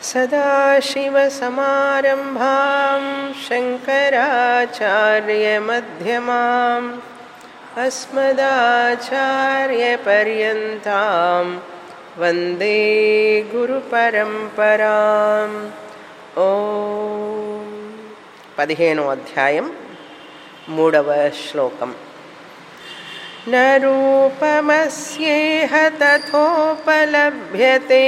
सदाशिवसमारम्भां शङ्कराचार्यमध्यमाम् अस्मदाचार्यपर्यन्तां वन्दे गुरुपरम्पराम् ఓ పదిహేనో అధ్యాయం మూడవ శ్లోకం न रूपमस्येह तथोपलभ्यते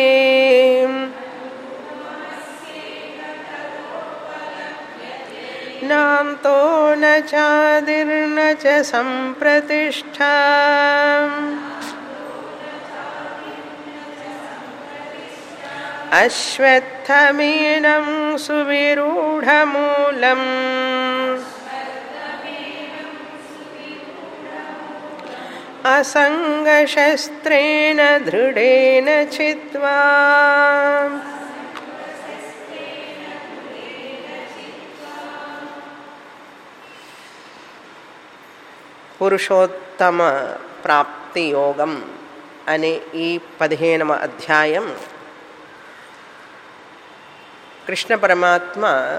नान्तो न चादिर्न च सम्प्रतिष्ठा अश्वत्थमीनं सुविरूढमूलम् असङ्गशस्त्रेण दृढेन चित्वा పురుషోత్తమ ప్రాప్తి యోగం అనే ఈ పదిహేనవ అధ్యాయం కృష్ణ పరమాత్మ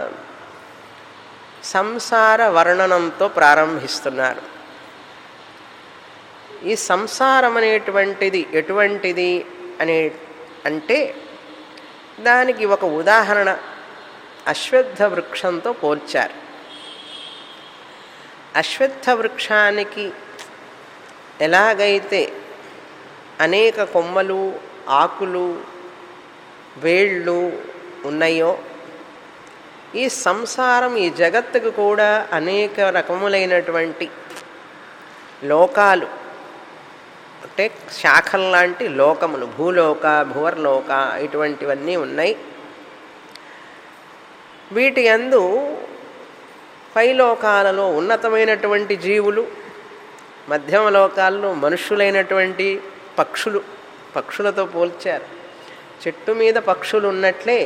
సంసార వర్ణనంతో ప్రారంభిస్తున్నారు ఈ సంసారం అనేటువంటిది ఎటువంటిది అనే అంటే దానికి ఒక ఉదాహరణ అశ్వత్థ వృక్షంతో పోల్చారు అశ్వత్థ వృక్షానికి ఎలాగైతే అనేక కొమ్మలు ఆకులు వేళ్ళు ఉన్నాయో ఈ సంసారం ఈ జగత్తుకు కూడా అనేక రకములైనటువంటి లోకాలు అంటే శాఖల్లాంటి లోకములు భూలోక భువర్లోక ఇటువంటివన్నీ ఉన్నాయి వీటి అందు పైలోకాలలో ఉన్నతమైనటువంటి జీవులు మధ్యమ లోకాల్లో మనుష్యులైనటువంటి పక్షులు పక్షులతో పోల్చారు చెట్టు మీద పక్షులు ఉన్నట్లే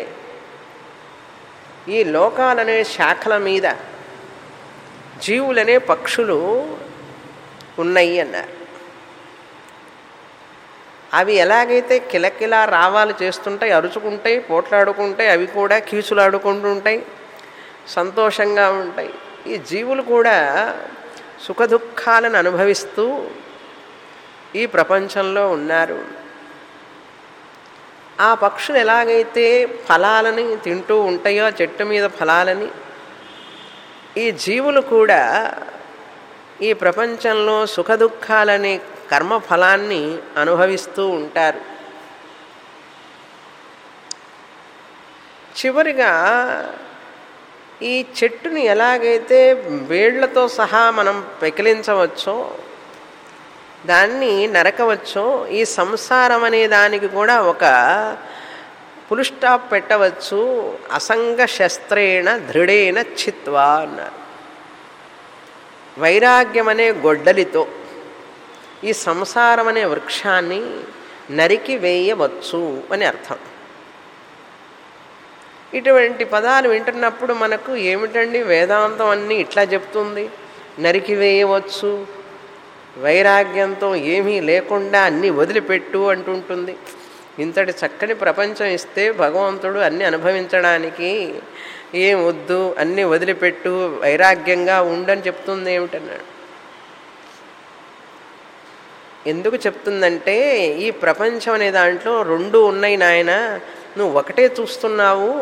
ఈ లోకాలనే శాఖల మీద జీవులనే పక్షులు ఉన్నాయి అన్నారు అవి ఎలాగైతే కిలకిలా రావాలు చేస్తుంటాయి అరుచుకుంటాయి పోట్లాడుకుంటాయి అవి కూడా కీచులాడుకుంటుంటాయి సంతోషంగా ఉంటాయి ఈ జీవులు కూడా సుఖదుఖాలను అనుభవిస్తూ ఈ ప్రపంచంలో ఉన్నారు ఆ పక్షులు ఎలాగైతే ఫలాలని తింటూ ఉంటాయో చెట్టు మీద ఫలాలని ఈ జీవులు కూడా ఈ ప్రపంచంలో సుఖదుఖాలనే కర్మఫలాన్ని అనుభవిస్తూ ఉంటారు చివరిగా ఈ చెట్టుని ఎలాగైతే వేళ్లతో సహా మనం పెకిలించవచ్చో దాన్ని నరకవచ్చో ఈ సంసారం అనే దానికి కూడా ఒక పులుస్టాప్ పెట్టవచ్చు అసంగ శస్త్రేణ దృఢేన చిత్వా అన్నారు వైరాగ్యం అనే గొడ్డలితో ఈ సంసారం అనే వృక్షాన్ని నరికి వేయవచ్చు అని అర్థం ఇటువంటి పదాలు వింటున్నప్పుడు మనకు ఏమిటండి వేదాంతం అన్నీ ఇట్లా చెప్తుంది నరికి వేయవచ్చు వైరాగ్యంతో ఏమీ లేకుండా అన్నీ వదిలిపెట్టు అంటుంటుంది ఇంతటి చక్కని ప్రపంచం ఇస్తే భగవంతుడు అన్నీ అనుభవించడానికి ఏం వద్దు అన్నీ వదిలిపెట్టు వైరాగ్యంగా ఉండని చెప్తుంది ఏమిటన్నాడు ఎందుకు చెప్తుందంటే ఈ ప్రపంచం అనే దాంట్లో రెండు ఉన్నాయి నాయన నువ్వు ఒకటే చూస్తున్నావు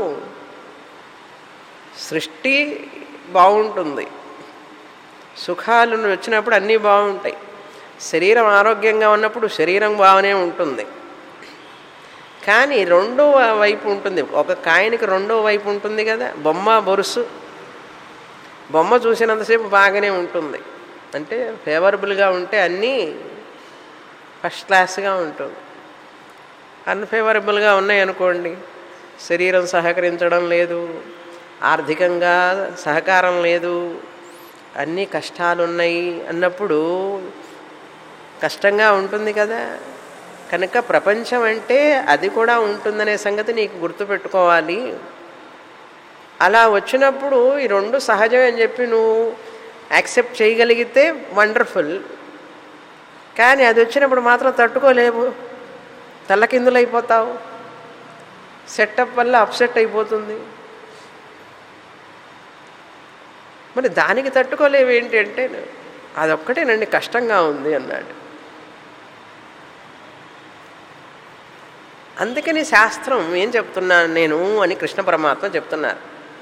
సృష్టి బాగుంటుంది సుఖాలు వచ్చినప్పుడు అన్నీ బాగుంటాయి శరీరం ఆరోగ్యంగా ఉన్నప్పుడు శరీరం బాగానే ఉంటుంది కానీ రెండో వైపు ఉంటుంది ఒక కాయనికి రెండో వైపు ఉంటుంది కదా బొమ్మ బొరుసు బొమ్మ చూసినంతసేపు బాగానే ఉంటుంది అంటే ఫేవరబుల్గా ఉంటే అన్నీ ఫస్ట్ క్లాస్గా ఉంటుంది అన్ఫేవరబుల్గా ఉన్నాయనుకోండి శరీరం సహకరించడం లేదు ఆర్థికంగా సహకారం లేదు అన్నీ కష్టాలు ఉన్నాయి అన్నప్పుడు కష్టంగా ఉంటుంది కదా కనుక ప్రపంచం అంటే అది కూడా ఉంటుందనే సంగతి నీకు గుర్తుపెట్టుకోవాలి అలా వచ్చినప్పుడు ఈ రెండు సహజమే అని చెప్పి నువ్వు యాక్సెప్ట్ చేయగలిగితే వండర్ఫుల్ కానీ అది వచ్చినప్పుడు మాత్రం తట్టుకోలేవు తల్లకిందులైపోతావు సెటప్ వల్ల అప్సెట్ అయిపోతుంది మరి దానికి తట్టుకోలేవు ఏంటి అంటే అదొక్కటేనండి కష్టంగా ఉంది అన్నాడు అందుకని శాస్త్రం ఏం చెప్తున్నాను నేను అని కృష్ణ పరమాత్మ చెప్తున్నారు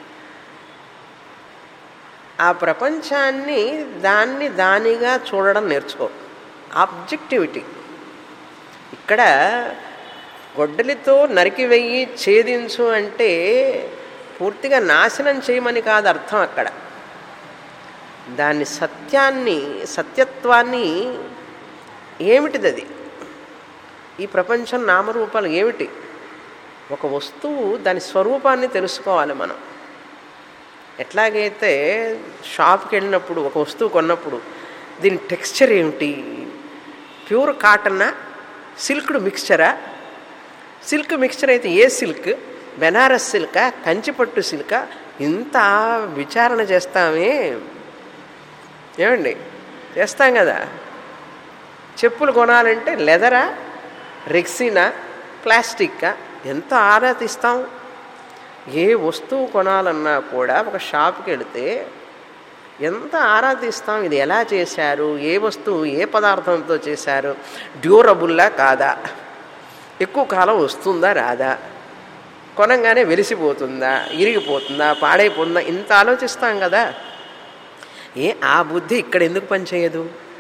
ఆ ప్రపంచాన్ని దాన్ని దానిగా చూడడం నేర్చుకో ఆబ్జెక్టివిటీ ఇక్కడ గొడ్డలితో నరికి వెయ్యి ఛేదించు అంటే పూర్తిగా నాశనం చేయమని కాదు అర్థం అక్కడ దాన్ని సత్యాన్ని సత్యత్వాన్ని ఏమిటిది అది ఈ ప్రపంచం నామరూపాలు ఏమిటి ఒక వస్తువు దాని స్వరూపాన్ని తెలుసుకోవాలి మనం ఎట్లాగైతే షాప్కి వెళ్ళినప్పుడు ఒక వస్తువు కొన్నప్పుడు దీని టెక్స్చర్ ఏమిటి ప్యూర్ కాటన్నా సిల్క్డ్ మిక్స్చరా సిల్క్ మిక్స్చర్ అయితే ఏ సిల్క్ బెనారస్ సిల్కా కంచిపట్టు సిల్కా ఇంత విచారణ చేస్తామే ఏమండి చేస్తాం కదా చెప్పులు కొనాలంటే లెదరా రెక్సినా ప్లాస్టిక్కా ఎంత ఆరా తీస్తాం ఏ వస్తువు కొనాలన్నా కూడా ఒక షాప్కి వెళితే ఎంత ఆరా తీస్తాం ఇది ఎలా చేశారు ఏ వస్తువు ఏ పదార్థంతో చేశారు డ్యూరబుల్లా కాదా ఎక్కువ కాలం వస్తుందా రాదా కొనంగానే వెలిసిపోతుందా ఇరిగిపోతుందా పాడైపోతుందా ఇంత ఆలోచిస్తాం కదా ఏ ఆ బుద్ధి ఇక్కడ ఎందుకు పనిచేయదు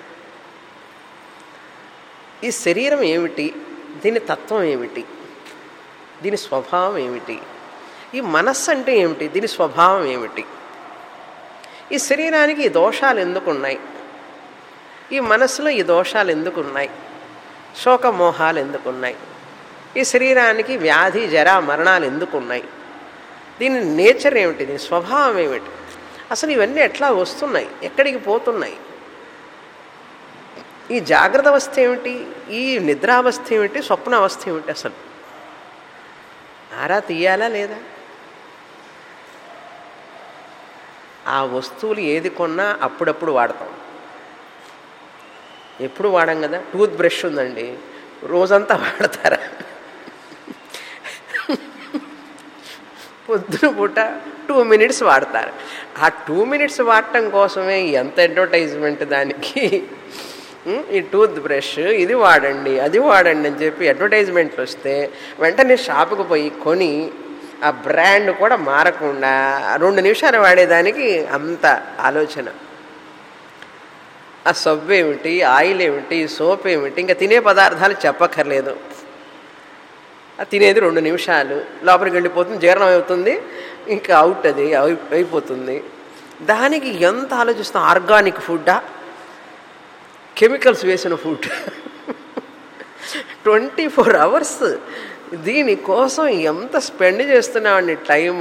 ఈ శరీరం ఏమిటి దీని తత్వం ఏమిటి దీని స్వభావం ఏమిటి ఈ మనస్సు అంటే ఏమిటి దీని స్వభావం ఏమిటి ఈ శరీరానికి ఈ దోషాలు ఎందుకున్నాయి ఈ మనస్సులో ఈ దోషాలు ఎందుకున్నాయి శోకమోహాలు ఎందుకున్నాయి ఈ శరీరానికి వ్యాధి జర మరణాలు ఎందుకున్నాయి దీని నేచర్ ఏమిటి దీని స్వభావం ఏమిటి అసలు ఇవన్నీ ఎట్లా వస్తున్నాయి ఎక్కడికి పోతున్నాయి ఈ జాగ్రత్త అవస్థ ఏమిటి ఈ నిద్రావస్థ ఏమిటి స్వప్న అవస్థ ఏమిటి అసలు ఆరా తీయాలా లేదా ఆ వస్తువులు ఏది కొన్నా అప్పుడప్పుడు వాడతాం ఎప్పుడు వాడం కదా టూత్ బ్రష్ ఉందండి రోజంతా వాడతారా పొద్దున పూట టూ మినిట్స్ వాడతారు ఆ టూ మినిట్స్ వాడటం కోసమే ఎంత అడ్వర్టైజ్మెంట్ దానికి ఈ టూత్ బ్రష్ ఇది వాడండి అది వాడండి అని చెప్పి అడ్వర్టైజ్మెంట్లు వస్తే వెంటనే షాపుకు పోయి కొని ఆ బ్రాండ్ కూడా మారకుండా రెండు నిమిషాలు వాడేదానికి అంత ఆలోచన ఆ సబ్బు ఏమిటి ఆయిల్ ఏమిటి సోప్ ఏమిటి ఇంకా తినే పదార్థాలు చెప్పక్కర్లేదు అది తినేది రెండు నిమిషాలు లోపలికి వెళ్ళిపోతుంది జీర్ణం అవుతుంది ఇంకా అవుట్ అది అయిపోతుంది దానికి ఎంత ఆలోచిస్తాం ఆర్గానిక్ ఫుడ్డా కెమికల్స్ వేసిన ఫుడ్ ట్వంటీ ఫోర్ అవర్స్ దీనికోసం ఎంత స్పెండ్ చేస్తున్నామండి టైం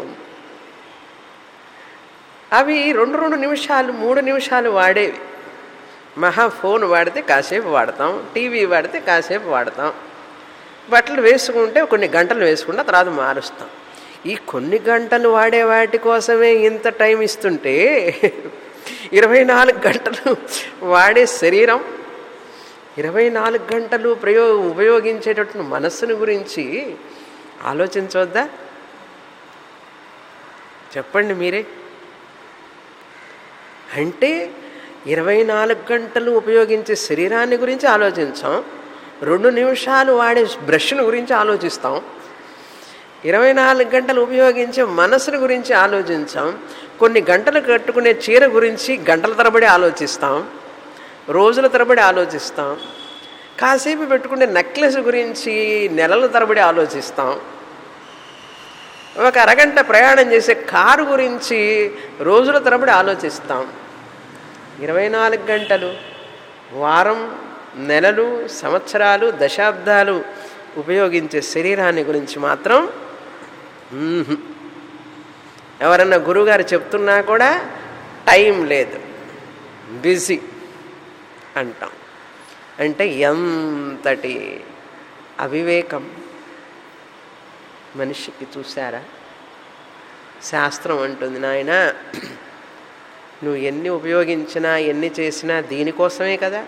అవి రెండు రెండు నిమిషాలు మూడు నిమిషాలు వాడేవి మహా ఫోన్ వాడితే కాసేపు వాడతాం టీవీ వాడితే కాసేపు వాడతాం బట్టలు వేసుకుంటే కొన్ని గంటలు వేసుకుంటే తర్వాత మారుస్తాం ఈ కొన్ని గంటలు వాడే వాటి కోసమే ఇంత టైం ఇస్తుంటే ఇరవై నాలుగు గంటలు వాడే శరీరం ఇరవై నాలుగు గంటలు ప్రయో ఉపయోగించేటటువంటి మనస్సును గురించి ఆలోచించవద్దా చెప్పండి మీరే అంటే ఇరవై నాలుగు గంటలు ఉపయోగించే శరీరాన్ని గురించి ఆలోచించాం రెండు నిమిషాలు వాడే బ్రష్ను గురించి ఆలోచిస్తాం ఇరవై నాలుగు గంటలు ఉపయోగించే మనసుని గురించి ఆలోచించాం కొన్ని గంటలు కట్టుకునే చీర గురించి గంటల తరబడి ఆలోచిస్తాం రోజుల తరబడి ఆలోచిస్తాం కాసేపు పెట్టుకునే నెక్లెస్ గురించి నెలల తరబడి ఆలోచిస్తాం ఒక అరగంట ప్రయాణం చేసే కారు గురించి రోజుల తరబడి ఆలోచిస్తాం ఇరవై నాలుగు గంటలు వారం నెలలు సంవత్సరాలు దశాబ్దాలు ఉపయోగించే శరీరాన్ని గురించి మాత్రం ఎవరన్నా గురువుగారు చెప్తున్నా కూడా టైం లేదు బిజీ అంటాం అంటే ఎంతటి అవివేకం మనిషికి చూసారా శాస్త్రం అంటుంది నాయన నువ్వు ఎన్ని ఉపయోగించినా ఎన్ని చేసినా దీనికోసమే కదా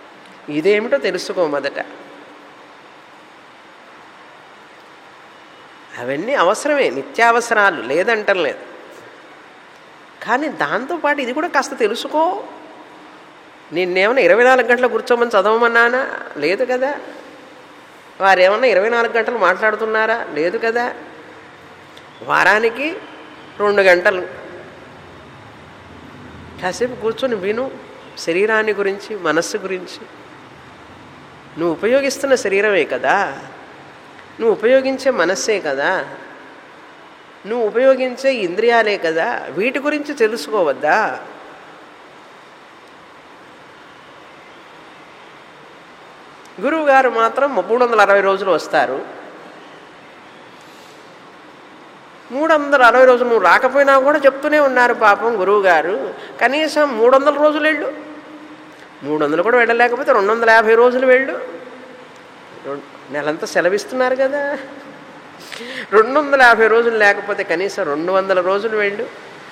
ఇదేమిటో తెలుసుకో మొదట అవన్నీ అవసరమే నిత్యావసరాలు లేదంటలేదు కానీ దాంతోపాటు ఇది కూడా కాస్త తెలుసుకో నిన్నేమన్నా ఇరవై నాలుగు గంటలు కూర్చోమని చదవమన్నానా లేదు కదా వారేమన్నా ఇరవై నాలుగు గంటలు మాట్లాడుతున్నారా లేదు కదా వారానికి రెండు గంటలు కాసేపు కూర్చొని విను శరీరాన్ని గురించి మనస్సు గురించి నువ్వు ఉపయోగిస్తున్న శరీరమే కదా నువ్వు ఉపయోగించే మనస్సే కదా నువ్వు ఉపయోగించే ఇంద్రియాలే కదా వీటి గురించి తెలుసుకోవద్దా గురువు గారు మాత్రం మూడు వందల అరవై రోజులు వస్తారు మూడు వందల అరవై రోజులు నువ్వు రాకపోయినా కూడా చెప్తూనే ఉన్నారు పాపం గురువు గారు కనీసం మూడు వందల రోజులు వెళ్ళు మూడు వందలు కూడా వెళ్ళలేకపోతే రెండు వందల యాభై రోజులు వెళ్ళు రెండు- నెలంతా సెలవిస్తున్నారు కదా రెండు వందల యాభై రోజులు లేకపోతే కనీసం రెండు వందల రోజులు వెళ్ళు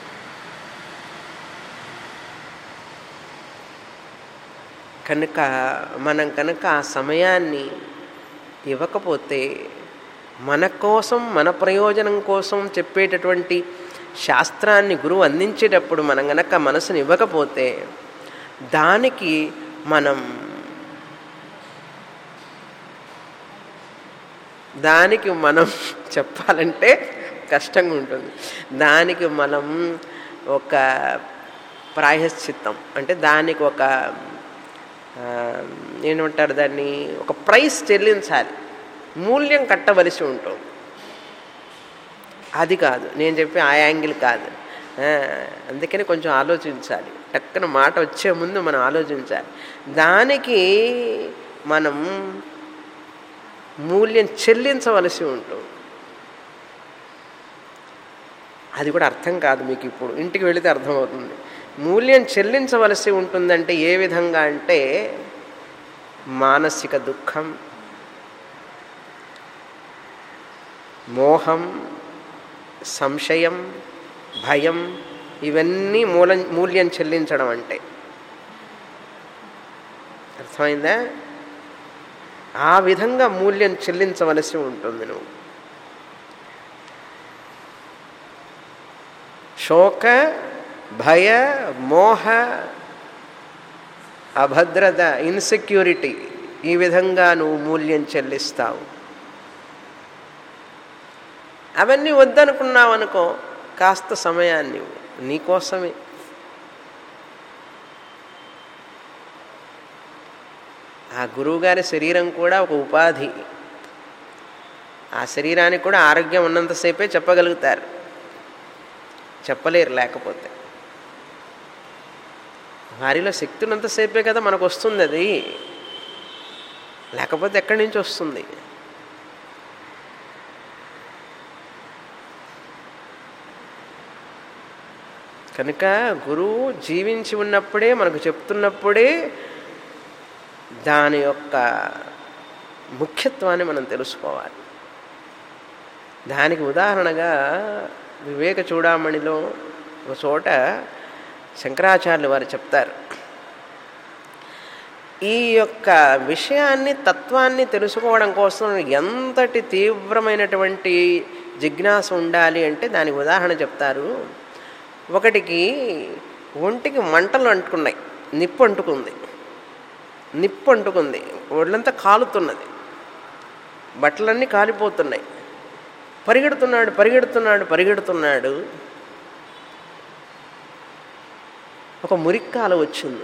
కనుక మనం కనుక ఆ సమయాన్ని ఇవ్వకపోతే మన కోసం మన ప్రయోజనం కోసం చెప్పేటటువంటి శాస్త్రాన్ని గురువు అందించేటప్పుడు మనం గనక మనసుని ఇవ్వకపోతే దానికి మనం దానికి మనం చెప్పాలంటే కష్టంగా ఉంటుంది దానికి మనం ఒక ప్రాయశ్చిత్తం అంటే దానికి ఒక ఆ, ఏమంటారు దాన్ని ఒక ప్రైస్ చెల్లించాలి మూల్యం కట్టవలసి ఉంటుంది అది కాదు నేను చెప్పి ఆ యాంగిల్ కాదు ఆ, అందుకని కొంచెం ఆలోచించాలి టక్కన మాట వచ్చే ముందు మనం ఆలోచించాలి దానికి మనం మూల్యం చెల్లించవలసి ఉంటుంది అది కూడా అర్థం కాదు మీకు ఇప్పుడు ఇంటికి వెళితే అర్థమవుతుంది మూల్యం చెల్లించవలసి ఉంటుందంటే ఏ విధంగా అంటే మానసిక దుఃఖం మోహం సంశయం భయం ఇవన్నీ మూలం మూల్యం చెల్లించడం అంటే అర్థమైందా ఆ విధంగా మూల్యం చెల్లించవలసి ఉంటుంది నువ్వు శోక భయ మోహ అభద్రత ఇన్సెక్యూరిటీ ఈ విధంగా నువ్వు మూల్యం చెల్లిస్తావు అవన్నీ వద్దనుకున్నావు అనుకో కాస్త సమయాన్ని ఇవ్వు. నీకోసమే ఆ గురువుగారి శరీరం కూడా ఒక ఉపాధి ఆ శరీరానికి కూడా ఆరోగ్యం ఉన్నంతసేపే చెప్పగలుగుతారు చెప్పలేరు లేకపోతే వారిలో శక్తి ఉన్నంతసేపే కదా మనకు వస్తుంది అది లేకపోతే ఎక్కడి నుంచి వస్తుంది కనుక గురువు జీవించి ఉన్నప్పుడే మనకు చెప్తున్నప్పుడే దాని యొక్క ముఖ్యత్వాన్ని మనం తెలుసుకోవాలి దానికి ఉదాహరణగా వివేక చూడామణిలో ఒక చోట శంకరాచార్యులు వారు చెప్తారు ఈ యొక్క విషయాన్ని తత్వాన్ని తెలుసుకోవడం కోసం ఎంతటి తీవ్రమైనటువంటి జిజ్ఞాస ఉండాలి అంటే దానికి ఉదాహరణ చెప్తారు ఒకటికి ఒంటికి మంటలు అంటుకున్నాయి నిప్పు అంటుకుంది నిప్పు అంటుకుంది ఒళ్ళంతా కాలుతున్నది బట్టలన్నీ కాలిపోతున్నాయి పరిగెడుతున్నాడు పరిగెడుతున్నాడు పరిగెడుతున్నాడు ఒక మురికి కాలువ వచ్చింది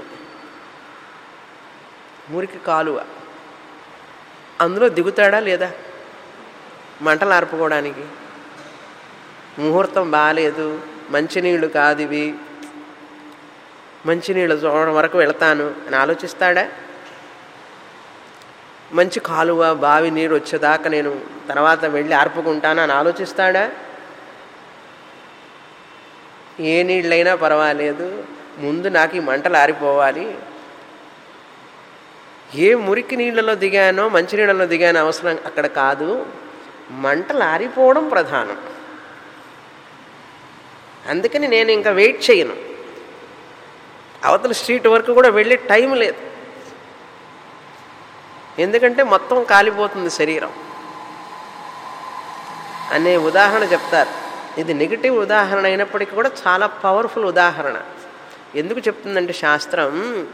మురికి కాలువ అందులో దిగుతాడా లేదా మంటలు ఆర్పుకోవడానికి ముహూర్తం బాగాలేదు మంచినీళ్ళు కాదు ఇవి మంచినీళ్ళు చూడడం వరకు వెళతాను అని ఆలోచిస్తాడా మంచి కాలువ బావి నీరు వచ్చేదాకా నేను తర్వాత వెళ్ళి ఆర్పుకుంటాను అని ఆలోచిస్తాడా ఏ నీళ్ళైనా పర్వాలేదు ముందు నాకు ఈ మంటలు ఆరిపోవాలి ఏ మురికి నీళ్ళలో దిగానో మంచి నీళ్ళలో దిగానో అవసరం అక్కడ కాదు మంటలు ఆరిపోవడం ప్రధానం అందుకని నేను ఇంకా వెయిట్ చేయను అవతల స్ట్రీట్ వరకు కూడా వెళ్ళే టైం లేదు ఎందుకంటే మొత్తం కాలిపోతుంది శరీరం అనే ఉదాహరణ చెప్తారు ఇది నెగిటివ్ ఉదాహరణ అయినప్పటికీ కూడా చాలా పవర్ఫుల్ ఉదాహరణ ఎందుకు చెప్తుందంటే శాస్త్రం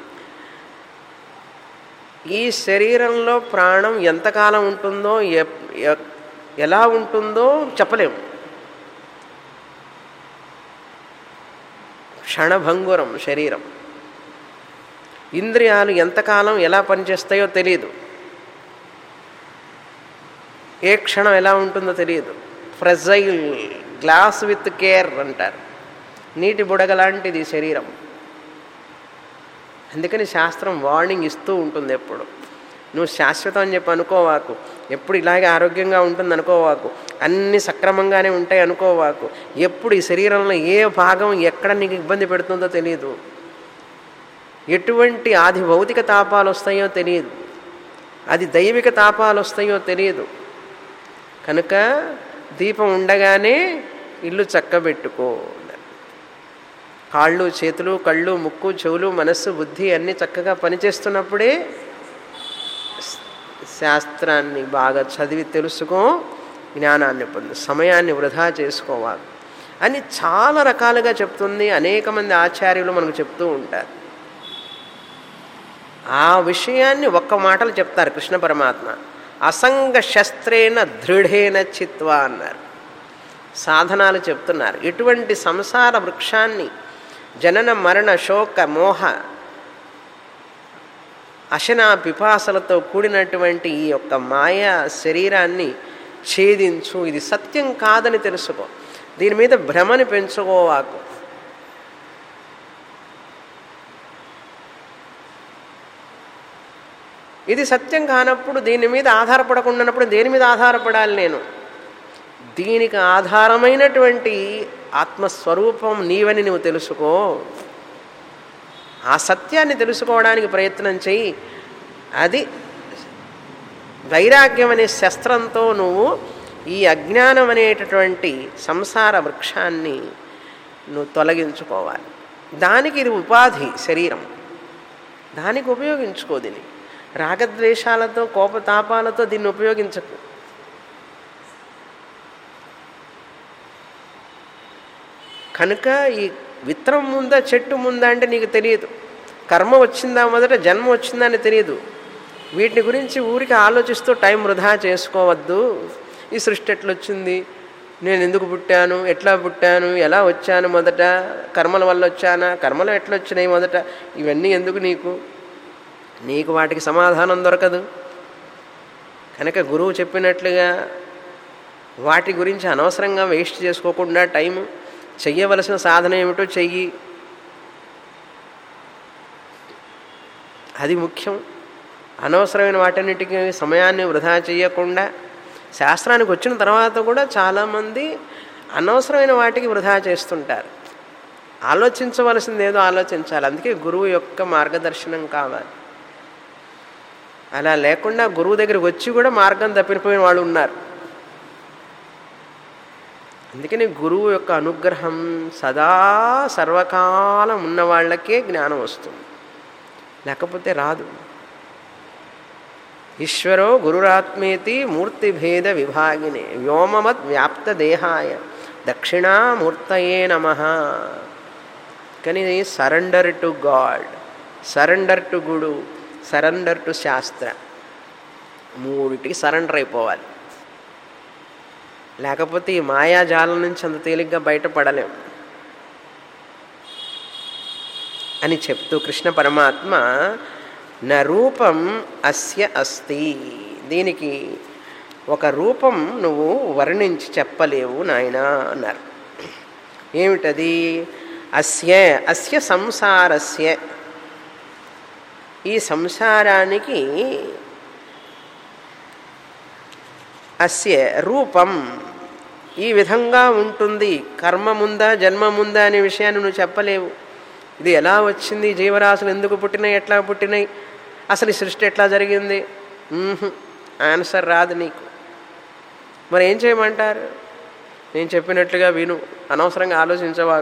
ఈ శరీరంలో ప్రాణం ఎంతకాలం ఉంటుందో ఎప్- ఎ- ఎలా ఉంటుందో చెప్పలేము క్షణభంగురం శరీరం ఇంద్రియాలు ఎంతకాలం ఎలా పనిచేస్తాయో తెలియదు ఏ క్షణం ఎలా ఉంటుందో తెలియదు ఫ్రెజైల్ గ్లాస్ విత్ కేర్ అంటారు నీటి బుడగ లాంటిది ఈ శరీరం అందుకని శాస్త్రం వార్నింగ్ ఇస్తూ ఉంటుంది ఎప్పుడు నువ్వు శాశ్వతం అని చెప్పి అనుకోవాకు ఎప్పుడు ఇలాగే ఆరోగ్యంగా ఉంటుంది అనుకోవాకు అన్ని సక్రమంగానే ఉంటాయి అనుకోవాకు ఎప్పుడు ఈ శరీరంలో ఏ భాగం ఎక్కడ నీకు ఇబ్బంది పెడుతుందో తెలియదు ఎటువంటి ఆది భౌతిక తాపాలు వస్తాయో తెలియదు అది దైవిక తాపాలు వస్తాయో తెలియదు కనుక దీపం ఉండగానే ఇల్లు చక్కబెట్టుకో కాళ్ళు చేతులు కళ్ళు ముక్కు చెవులు మనస్సు బుద్ధి అన్నీ చక్కగా పనిచేస్తున్నప్పుడే శాస్త్రాన్ని బాగా చదివి తెలుసుకో జ్ఞానాన్ని పొందు సమయాన్ని వృధా చేసుకోవాలి అని చాలా రకాలుగా చెప్తుంది అనేక మంది ఆచార్యులు మనకు చెప్తూ ఉంటారు ఆ విషయాన్ని ఒక్క మాటలు చెప్తారు కృష్ణ పరమాత్మ అసంగ శస్త్రేణ దృఢేన చిత్వా అన్నారు సాధనాలు చెప్తున్నారు ఇటువంటి సంసార వృక్షాన్ని జనన మరణ శోక మోహ అశనా పిపాసలతో కూడినటువంటి ఈ యొక్క మాయా శరీరాన్ని ఛేదించు ఇది సత్యం కాదని తెలుసుకో దీని మీద భ్రమని పెంచుకోవాకు ఇది సత్యం కానప్పుడు దీని మీద ఆధారపడకుండానప్పుడు దేని మీద ఆధారపడాలి నేను దీనికి ఆధారమైనటువంటి ఆత్మస్వరూపం నీవని నువ్వు తెలుసుకో ఆ సత్యాన్ని తెలుసుకోవడానికి ప్రయత్నం చెయ్యి అది వైరాగ్యం అనే శస్త్రంతో నువ్వు ఈ అజ్ఞానం అనేటటువంటి సంసార వృక్షాన్ని నువ్వు తొలగించుకోవాలి దానికి ఇది ఉపాధి శరీరం దానికి ఉపయోగించుకో దీన్ని రాగద్వేషాలతో కోపతాపాలతో దీన్ని ఉపయోగించకు కనుక ఈ విత్తనం ముందా చెట్టు ముందా అంటే నీకు తెలియదు కర్మ వచ్చిందా మొదట జన్మ వచ్చిందా అని తెలియదు వీటిని గురించి ఊరికి ఆలోచిస్తూ టైం వృధా చేసుకోవద్దు ఈ సృష్టి ఎట్లొచ్చింది నేను ఎందుకు పుట్టాను ఎట్లా పుట్టాను ఎలా వచ్చాను మొదట కర్మల వల్ల వచ్చానా కర్మలు ఎట్లా వచ్చినాయి మొదట ఇవన్నీ ఎందుకు నీకు నీకు వాటికి సమాధానం దొరకదు కనుక గురువు చెప్పినట్లుగా వాటి గురించి అనవసరంగా వేస్ట్ చేసుకోకుండా టైం చెయ్యవలసిన సాధన ఏమిటో చెయ్యి అది ముఖ్యం అనవసరమైన వాటన్నిటికీ సమయాన్ని వృధా చేయకుండా శాస్త్రానికి వచ్చిన తర్వాత కూడా చాలామంది అనవసరమైన వాటికి వృధా చేస్తుంటారు ఆలోచించవలసింది ఏదో ఆలోచించాలి అందుకే గురువు యొక్క మార్గదర్శనం కావాలి అలా లేకుండా గురువు దగ్గరికి వచ్చి కూడా మార్గం తప్పిపోయిన వాళ్ళు ఉన్నారు అందుకని గురువు యొక్క అనుగ్రహం సదా సర్వకాలం ఉన్న వాళ్ళకే జ్ఞానం వస్తుంది లేకపోతే రాదు ఈశ్వరో గురురాత్మేతి మూర్తిభేద విభాగినే వ్యోమవత్ వ్యాప్త దేహాయ దక్షిణామూర్తయే నమ కానీ surrender to God surrender to guru surrender to shastra మూడిటికి సరెండర్ అయిపోవాలి లేకపోతే ఈ మాయాజాలం నుంచి అంత తేలిగ్గా బయటపడలేం అని చెప్తూ కృష్ణ పరమాత్మ నా రూపం అస్య అస్తి దీనికి ఒక రూపం నువ్వు వర్ణించి చెప్పలేవు నాయన అన్నారు ఏమిటది అస్య అస్య సంసారస్య ఈ సంసారానికి అస్య రూపం ఈ విధంగా ఉంటుంది కర్మ ముందా జన్మ ముందా అనే విషయాన్ని నువ్వు చెప్పలేవు ఇది ఎలా వచ్చింది జీవరాశులు ఎందుకు పుట్టినాయి ఎట్లా పుట్టినాయి అసలు ఈ సృష్టి ఎట్లా జరిగింది ఆన్సర్ రాదు నీకు మరి ఏం చేయమంటారు నేను చెప్పినట్లుగా విను అనవసరంగా ఆలోచించవా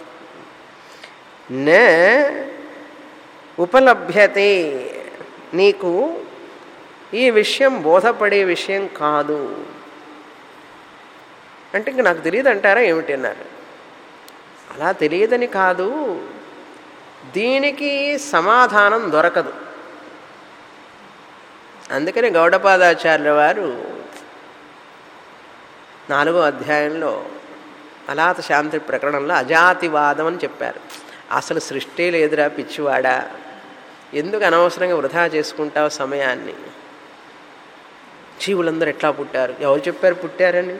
నే ఉపలభ్యతే నీకు ఈ విషయం బోధపడే విషయం కాదు అంటే ఇంక నాకు తెలియదు అంటారా ఏమిటి అన్నారు అలా తెలియదని కాదు దీనికి సమాధానం దొరకదు అందుకని గౌడపాదాచార్యుల వారు నాలుగో అధ్యాయంలో అలాత శాంతి ప్రకరణంలో అజాతివాదం అని చెప్పారు అసలు సృష్టి లేదురా పిచ్చివాడా ఎందుకు అనవసరంగా వృధా చేసుకుంటావు సమయాన్ని జీవులందరూ ఎట్లా పుట్టారు ఎవరు చెప్పారు పుట్టారని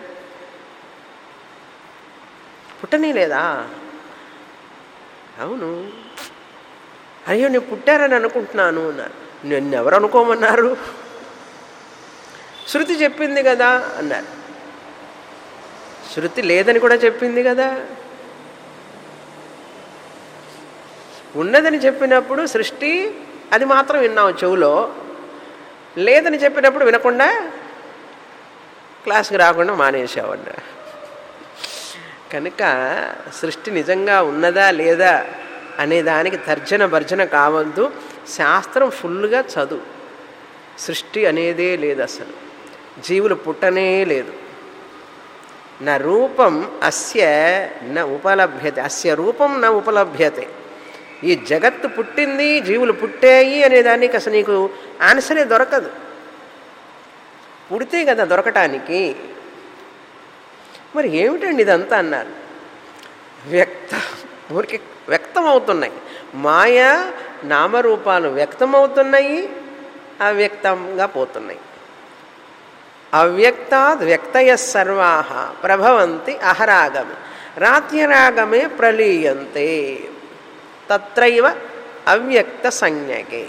పుట్టనీ లేదా అవును అయ్యో నేను పుట్టారని అనుకుంటున్నాను అన్నారు నిన్ను ఎవరు అనుకోమన్నారు శృతి చెప్పింది కదా అన్నారు శృతి లేదని కూడా చెప్పింది కదా ఉన్నదని చెప్పినప్పుడు సృష్టి అది మాత్రం విన్నావు చెవులో లేదని చెప్పినప్పుడు వినకుండా క్లాస్కి రాకుండా మానేసావు అన్న కనుక సృష్టి నిజంగా ఉన్నదా లేదా అనే దానికి తర్జన భర్జన కావద్దు శాస్త్రం ఫుల్గా చదువు సృష్టి అనేదే లేదు అసలు జీవులు పుట్టనే లేదు నా రూపం అస్య న ఉపలభ్యతే అస్య రూపం నా ఉపలభ్యతే ఈ జగత్తు పుట్టింది జీవులు పుట్టాయి అనే దానికి అసలు నీకు ఆన్సరే దొరకదు పుడితే కదా దొరకటానికి మరి ఏమిటండి ఇదంతా అన్నారు వ్యక్త ఊరికి వ్యక్తమవుతున్నాయి మాయ నామరూపాలు వ్యక్తమవుతున్నాయి అవ్యక్తంగా పోతున్నాయి అవ్యక్తాద్ వ్యక్తయ సర్వా ప్రభవంతి అహరాగమే రాత్యరాగమే ప్రలీయంతే తత్రైవ అవ్యక్త సంజ్ఞకే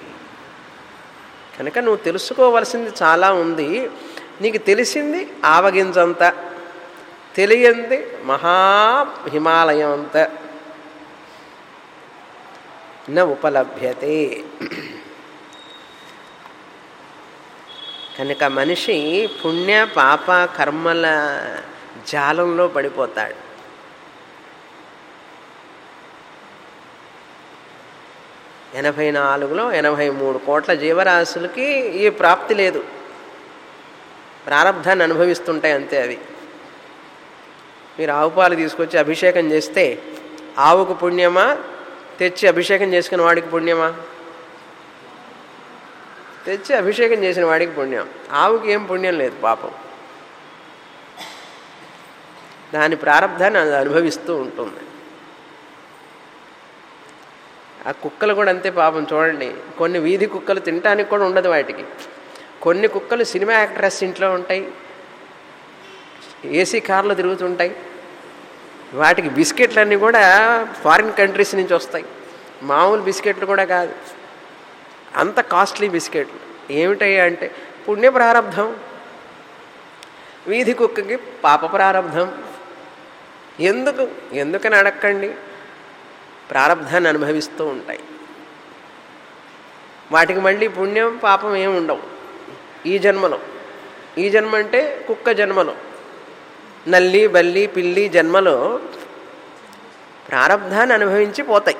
కనుక నువ్వు తెలుసుకోవలసింది చాలా ఉంది నీకు తెలిసింది ఆవగింజంత తెలియంది మహా హిమాలయం అంత న ఉపలభ్యతే కనుక మనిషి పుణ్య పాప కర్మల జాలంలో పడిపోతాడు ఎనభై నాలుగులో ఎనభై మూడు కోట్ల జీవరాశులకి ఈ ప్రాప్తి లేదు ప్రారంధాన్ని అనుభవిస్తుంటాయి అంతే అవి మీరు ఆవు పాలు తీసుకొచ్చి అభిషేకం చేస్తే ఆవుకు పుణ్యమా తెచ్చి అభిషేకం చేసుకున్న వాడికి పుణ్యమా తెచ్చి అభిషేకం చేసిన వాడికి పుణ్యం ఆవుకి ఏం పుణ్యం లేదు పాపం దాని ప్రారంధాన్ని అది అనుభవిస్తూ ఉంటుంది ఆ కుక్కలు కూడా అంతే పాపం చూడండి కొన్ని వీధి కుక్కలు తినటానికి కూడా ఉండదు వాటికి కొన్ని కుక్కలు సినిమా యాక్ట్రెస్ ఇంట్లో ఉంటాయి ఏసీ కార్లు తిరుగుతుంటాయి వాటికి బిస్కెట్లన్నీ కూడా ఫారిన్ కంట్రీస్ నుంచి వస్తాయి మామూలు బిస్కెట్లు కూడా కాదు అంత కాస్ట్లీ బిస్కెట్లు ఏమిటయ్యా అంటే పుణ్య ప్రారంధం వీధి కుక్కకి పాప ప్రారంధం ఎందుకు ఎందుకని అడక్కండి ప్రారంధాన్ని అనుభవిస్తూ ఉంటాయి వాటికి మళ్ళీ పుణ్యం పాపం ఏమి ఉండవు ఈ జన్మలో ఈ జన్మ అంటే కుక్క జన్మలో నల్లి బల్లి పిల్లి జన్మలో ప్రారంధాన్ని అనుభవించి పోతాయి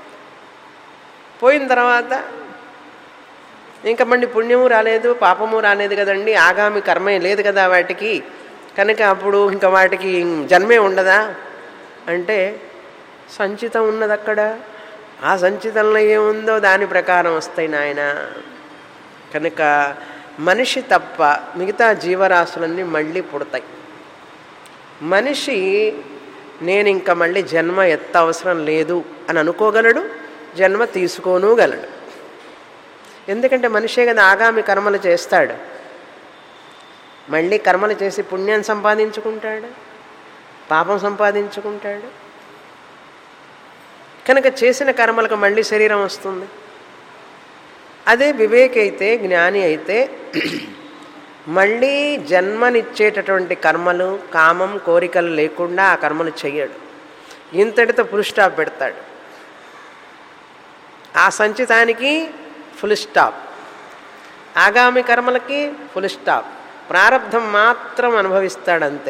పోయిన తర్వాత ఇంకా మళ్ళీ పుణ్యము రాలేదు పాపము రాలేదు కదండి ఆగామి కర్మే లేదు కదా వాటికి కనుక అప్పుడు ఇంకా వాటికి జన్మే ఉండదా అంటే సంచితం ఉన్నది అక్కడ ఆ సంచితంలో ఏముందో దాని ప్రకారం వస్తాయి నాయన కనుక మనిషి తప్ప మిగతా జీవరాశులన్నీ మళ్ళీ పుడతాయి మనిషి నేను ఇంకా మళ్ళీ జన్మ ఎత్త అవసరం లేదు అని అనుకోగలడు జన్మ తీసుకోనుగలడు ఎందుకంటే మనిషే కదా ఆగామి కర్మలు చేస్తాడు మళ్ళీ కర్మలు చేసి పుణ్యం సంపాదించుకుంటాడు పాపం సంపాదించుకుంటాడు కనుక చేసిన కర్మలకు మళ్ళీ శరీరం వస్తుంది అదే వివేక్ అయితే జ్ఞాని అయితే మళ్ళీ జన్మనిచ్చేటటువంటి కర్మలు కామం కోరికలు లేకుండా ఆ కర్మలు చెయ్యడు ఇంతటితో ఫుల్ స్టాప్ పెడతాడు ఆ సంచితానికి ఫుల్ స్టాప్ ఆగామి కర్మలకి ఫుల్ స్టాప్ ప్రారంధం మాత్రం అనుభవిస్తాడంతే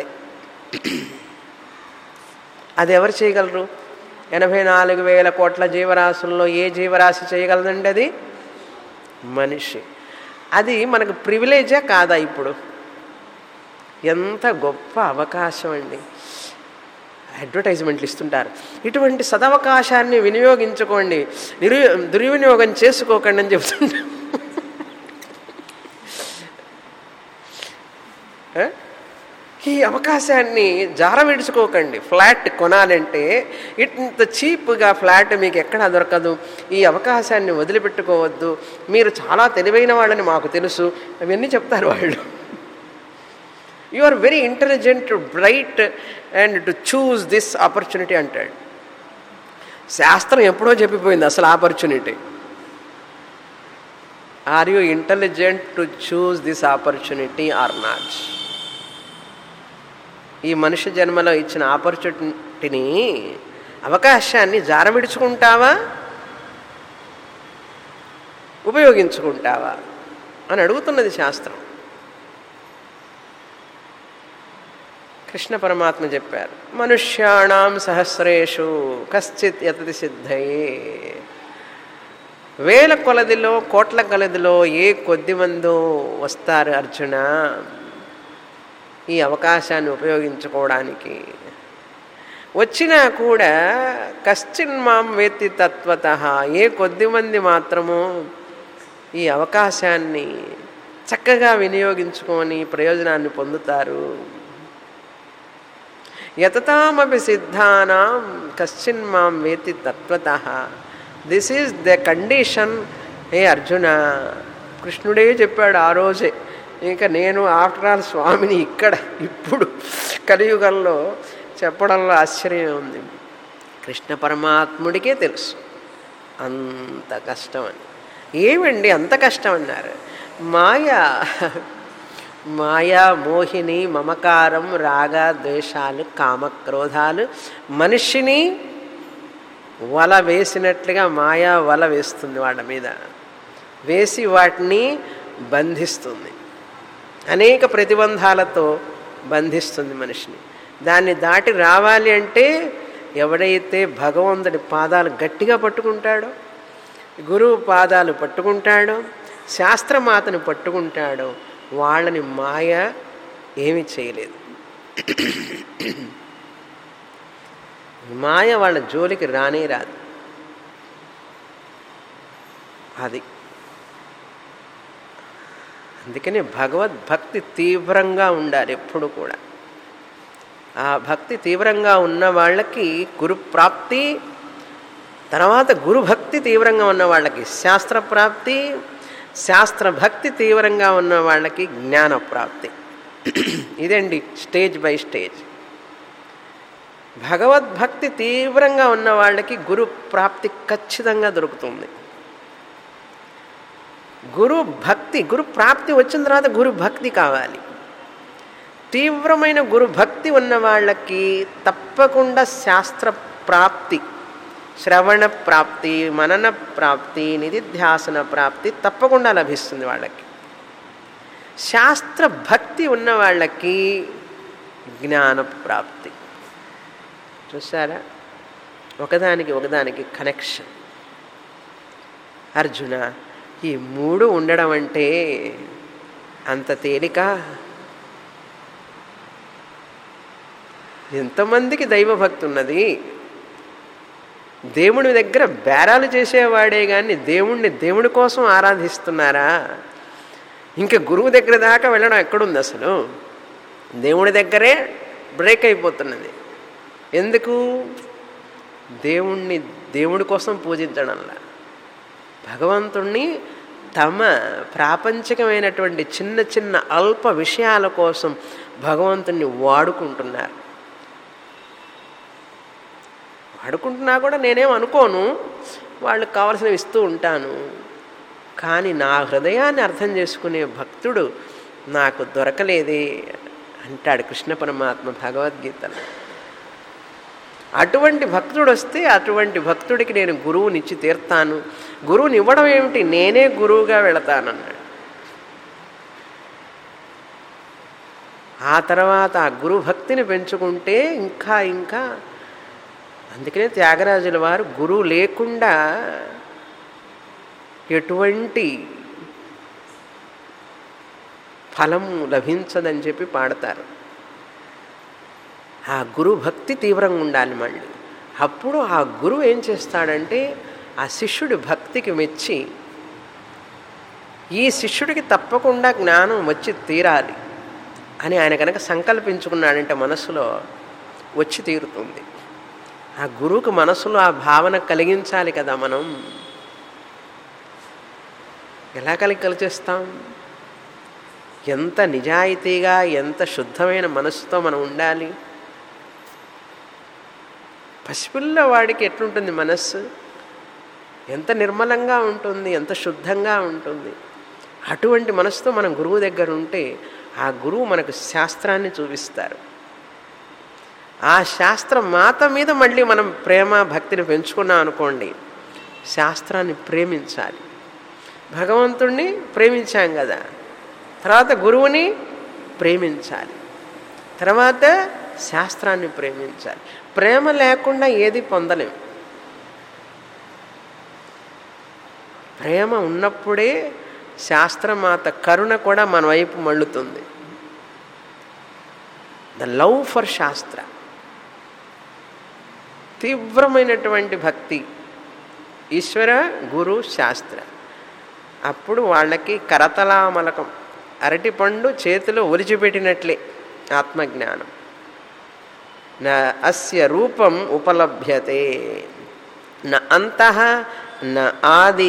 అది ఎవరు చేయగలరు ఎనభై నాలుగు వేల కోట్ల జీవరాశుల్లో ఏ జీవరాశి చేయగలదండి అది మనిషి అది మనకు ప్రివిలేజా కాదా ఇప్పుడు ఎంత గొప్ప అవకాశం అండి అడ్వర్టైజ్మెంట్లు ఇస్తుంటారు ఇటువంటి సదవకాశాన్ని వినియోగించుకోండి నిరు దుర్వినియోగం చేసుకోకండి అని చెప్తుంటారు ఆ? ఈ అవకాశాన్ని జార విడుచుకోకండి ఫ్లాట్ కొనాలంటే ఇంత చీప్గా ఫ్లాట్ మీకు ఎక్కడా దొరకదు ఈ అవకాశాన్ని వదిలిపెట్టుకోవద్దు మీరు చాలా తెలివైన వాళ్ళని మాకు తెలుసు అవన్నీ చెప్తారు వాళ్ళు you are very intelligent bright and to choose this opportunity అంటాడు శాస్త్రం ఎప్పుడో చెప్పిపోయింది అసలు opportunity are you intelligent to choose this opportunity are not ఈ మనుష్య జన్మలో ఇచ్చిన ఆపర్చునిటీని అవకాశాన్ని జారవిడుచుకుంటావా ఉపయోగించుకుంటావా అని అడుగుతున్నది శాస్త్రం కృష్ణ పరమాత్మ చెప్పారు మనుష్యాణం సహస్రేషు కశ్చిత్ యతతి సిద్ధయే వేల కొలదిలో కోట్ల కొలదిలో ఏ కొద్ది మందో వస్తారు అర్జున ఈ అవకాశాన్ని ఉపయోగించుకోవడానికి వచ్చినా కూడా కశ్చిన్ మాం వేత్తి తత్వత ఏ కొద్ది మంది మాత్రము ఈ అవకాశాన్ని చక్కగా వినియోగించుకొని ప్రయోజనాన్ని పొందుతారు యతతామపి సిద్ధానాం కశ్చిన్ మాం వేతి తత్వత దిస్ ఈజ్ ద కండిషన్ ఏ అర్జున కృష్ణుడే చెప్పాడు ఆ రోజే ఇంకా నేను ఆఫ్టర్ ఆల్ స్వామిని ఇక్కడ ఇప్పుడు కలియుగంలో చెప్పడంలో ఆశ్చర్యం ఉంది కృష్ణ పరమాత్ముడికే తెలుసు అంత కష్టం అని ఏమండి అంత కష్టం అన్నారు మాయా మాయా మోహిని మమకారం రాగ ద్వేషాలు కామక్రోధాలు మనిషిని వల వేసినట్లుగా మాయా వల వేస్తుంది వాళ్ళ మీద వేసి వాటిని బంధిస్తుంది అనేక ప్రతిబంధాలతో బంధిస్తుంది మనిషిని దాన్ని దాటి రావాలి అంటే ఎవడైతే భగవంతుడి పాదాలు గట్టిగా పట్టుకుంటాడో గురువు పాదాలు పట్టుకుంటాడో శాస్త్రమాతను పట్టుకుంటాడో వాళ్ళని మాయ ఏమి చేయలేదు మాయ వాళ్ళ జోలికి రానే రాదు అది అందుకని భగవద్భక్తి తీవ్రంగా ఉండాలి ఎప్పుడు కూడా ఆ భక్తి తీవ్రంగా ఉన్న వాళ్ళకి గురు ప్రాప్తి తర్వాత గురుభక్తి తీవ్రంగా ఉన్న వాళ్ళకి శాస్త్ర ప్రాప్తి శాస్త్ర భక్తి తీవ్రంగా ఉన్న వాళ్ళకి జ్ఞాన ప్రాప్తి ఇదండి స్టేజ్ బై స్టేజ్ భగవద్భక్తి తీవ్రంగా ఉన్న వాళ్ళకి గురు ప్రాప్తి ఖచ్చితంగా దొరుకుతుంది గురు భక్తి గురు ప్రాప్తి వచ్చిన తర్వాత గురు భక్తి కావాలి తీవ్రమైన గురు భక్తి ఉన్న వాళ్ళకి తప్పకుండా శాస్త్ర ప్రాప్తి శ్రవణ ప్రాప్తి మనన ప్రాప్తి నిధిధ్యాసన ప్రాప్తి తప్పకుండా లభిస్తుంది వాళ్ళకి శాస్త్ర భక్తి ఉన్న వాళ్ళకి జ్ఞాన ప్రాప్తి చూసారా ఒకదానికి ఒకదానికి కనెక్షన్ అర్జున ఈ మూడు ఉండడం అంటే అంత తేలిక ఎంతమందికి దైవభక్తి ఉన్నది దేవుని దగ్గర బేరాలు చేసేవాడే కానీ దేవుణ్ణి దేవుడి కోసం ఆరాధిస్తున్నారా ఇంకా గురువు దగ్గర దాకా వెళ్ళడం ఎక్కడుంది అసలు దేవుడి దగ్గరే బ్రేక్ అయిపోతున్నది ఎందుకు దేవుణ్ణి దేవుడి కోసం పూజించడంలా భగవంతుణ్ణి తమ ప్రాపంచికమైనటువంటి చిన్న చిన్న అల్ప విషయాల కోసం భగవంతుణ్ణి వాడుకుంటున్నారు వాడుకుంటున్నా కూడా నేనేం అనుకోను వాళ్ళకి కావలసినవి ఇస్తూ ఉంటాను కానీ నా హృదయాన్ని అర్థం చేసుకునే భక్తుడు నాకు దొరకలేదే అంటాడు కృష్ణ పరమాత్మ భగవద్గీతలో అటువంటి భక్తుడు వస్తే అటువంటి భక్తుడికి నేను గురువునిచ్చి తీర్తాను గురువుని ఇవ్వడం ఏమిటి నేనే గురువుగా వెళతానన్నాడు ఆ తర్వాత ఆ గురు భక్తిని పెంచుకుంటే ఇంకా ఇంకా అందుకనే త్యాగరాజుల వారు గురువు లేకుండా ఎటువంటి ఫలము లభించదని చెప్పి పాడతారు ఆ గురు భక్తి తీవ్రంగా ఉండాలి మళ్ళీ అప్పుడు ఆ గురువు ఏం చేస్తాడంటే ఆ శిష్యుడి భక్తికి మెచ్చి ఈ శిష్యుడికి తప్పకుండా జ్ఞానం వచ్చి తీరాలి అని ఆయన కనుక సంకల్పించుకున్నాడంటే మనసులో వచ్చి తీరుతుంది ఆ గురువుకి మనసులో ఆ భావన కలిగించాలి కదా మనం ఎలా కలిగి కలిచేస్తాం ఎంత నిజాయితీగా ఎంత శుద్ధమైన మనసుతో మనం ఉండాలి పసిపిల్ల వాడికి ఎట్లుంటుంది మనస్సు ఎంత నిర్మలంగా ఉంటుంది ఎంత శుద్ధంగా ఉంటుంది అటువంటి మనసుతో మనం గురువు దగ్గర ఉంటే ఆ గురువు మనకు శాస్త్రాన్ని చూపిస్తారు ఆ శాస్త్రం మాత మీద మళ్ళీ మనం ప్రేమ భక్తిని పెంచుకున్నాం అనుకోండి శాస్త్రాన్ని ప్రేమించాలి భగవంతుణ్ణి ప్రేమించాం కదా తర్వాత గురువుని ప్రేమించాలి తర్వాత శాస్త్రాన్ని ప్రేమించాలి ప్రేమ లేకుండా ఏది పొందలేం ప్రేమ ఉన్నప్పుడే శాస్త్రమాత కరుణ కూడా మన వైపు మళ్ళుతుంది ద లవ్ ఫర్ శాస్త్ర తీవ్రమైనటువంటి భక్తి ఈశ్వర గురు శాస్త్ర అప్పుడు వాళ్ళకి కరతలామలకం అరటిపండు చేతిలో ఒలిచిపెట్టినట్లే ఆత్మజ్ఞానం నా అస్య రూపం ఉపలభ్యతే న అంత న ఆది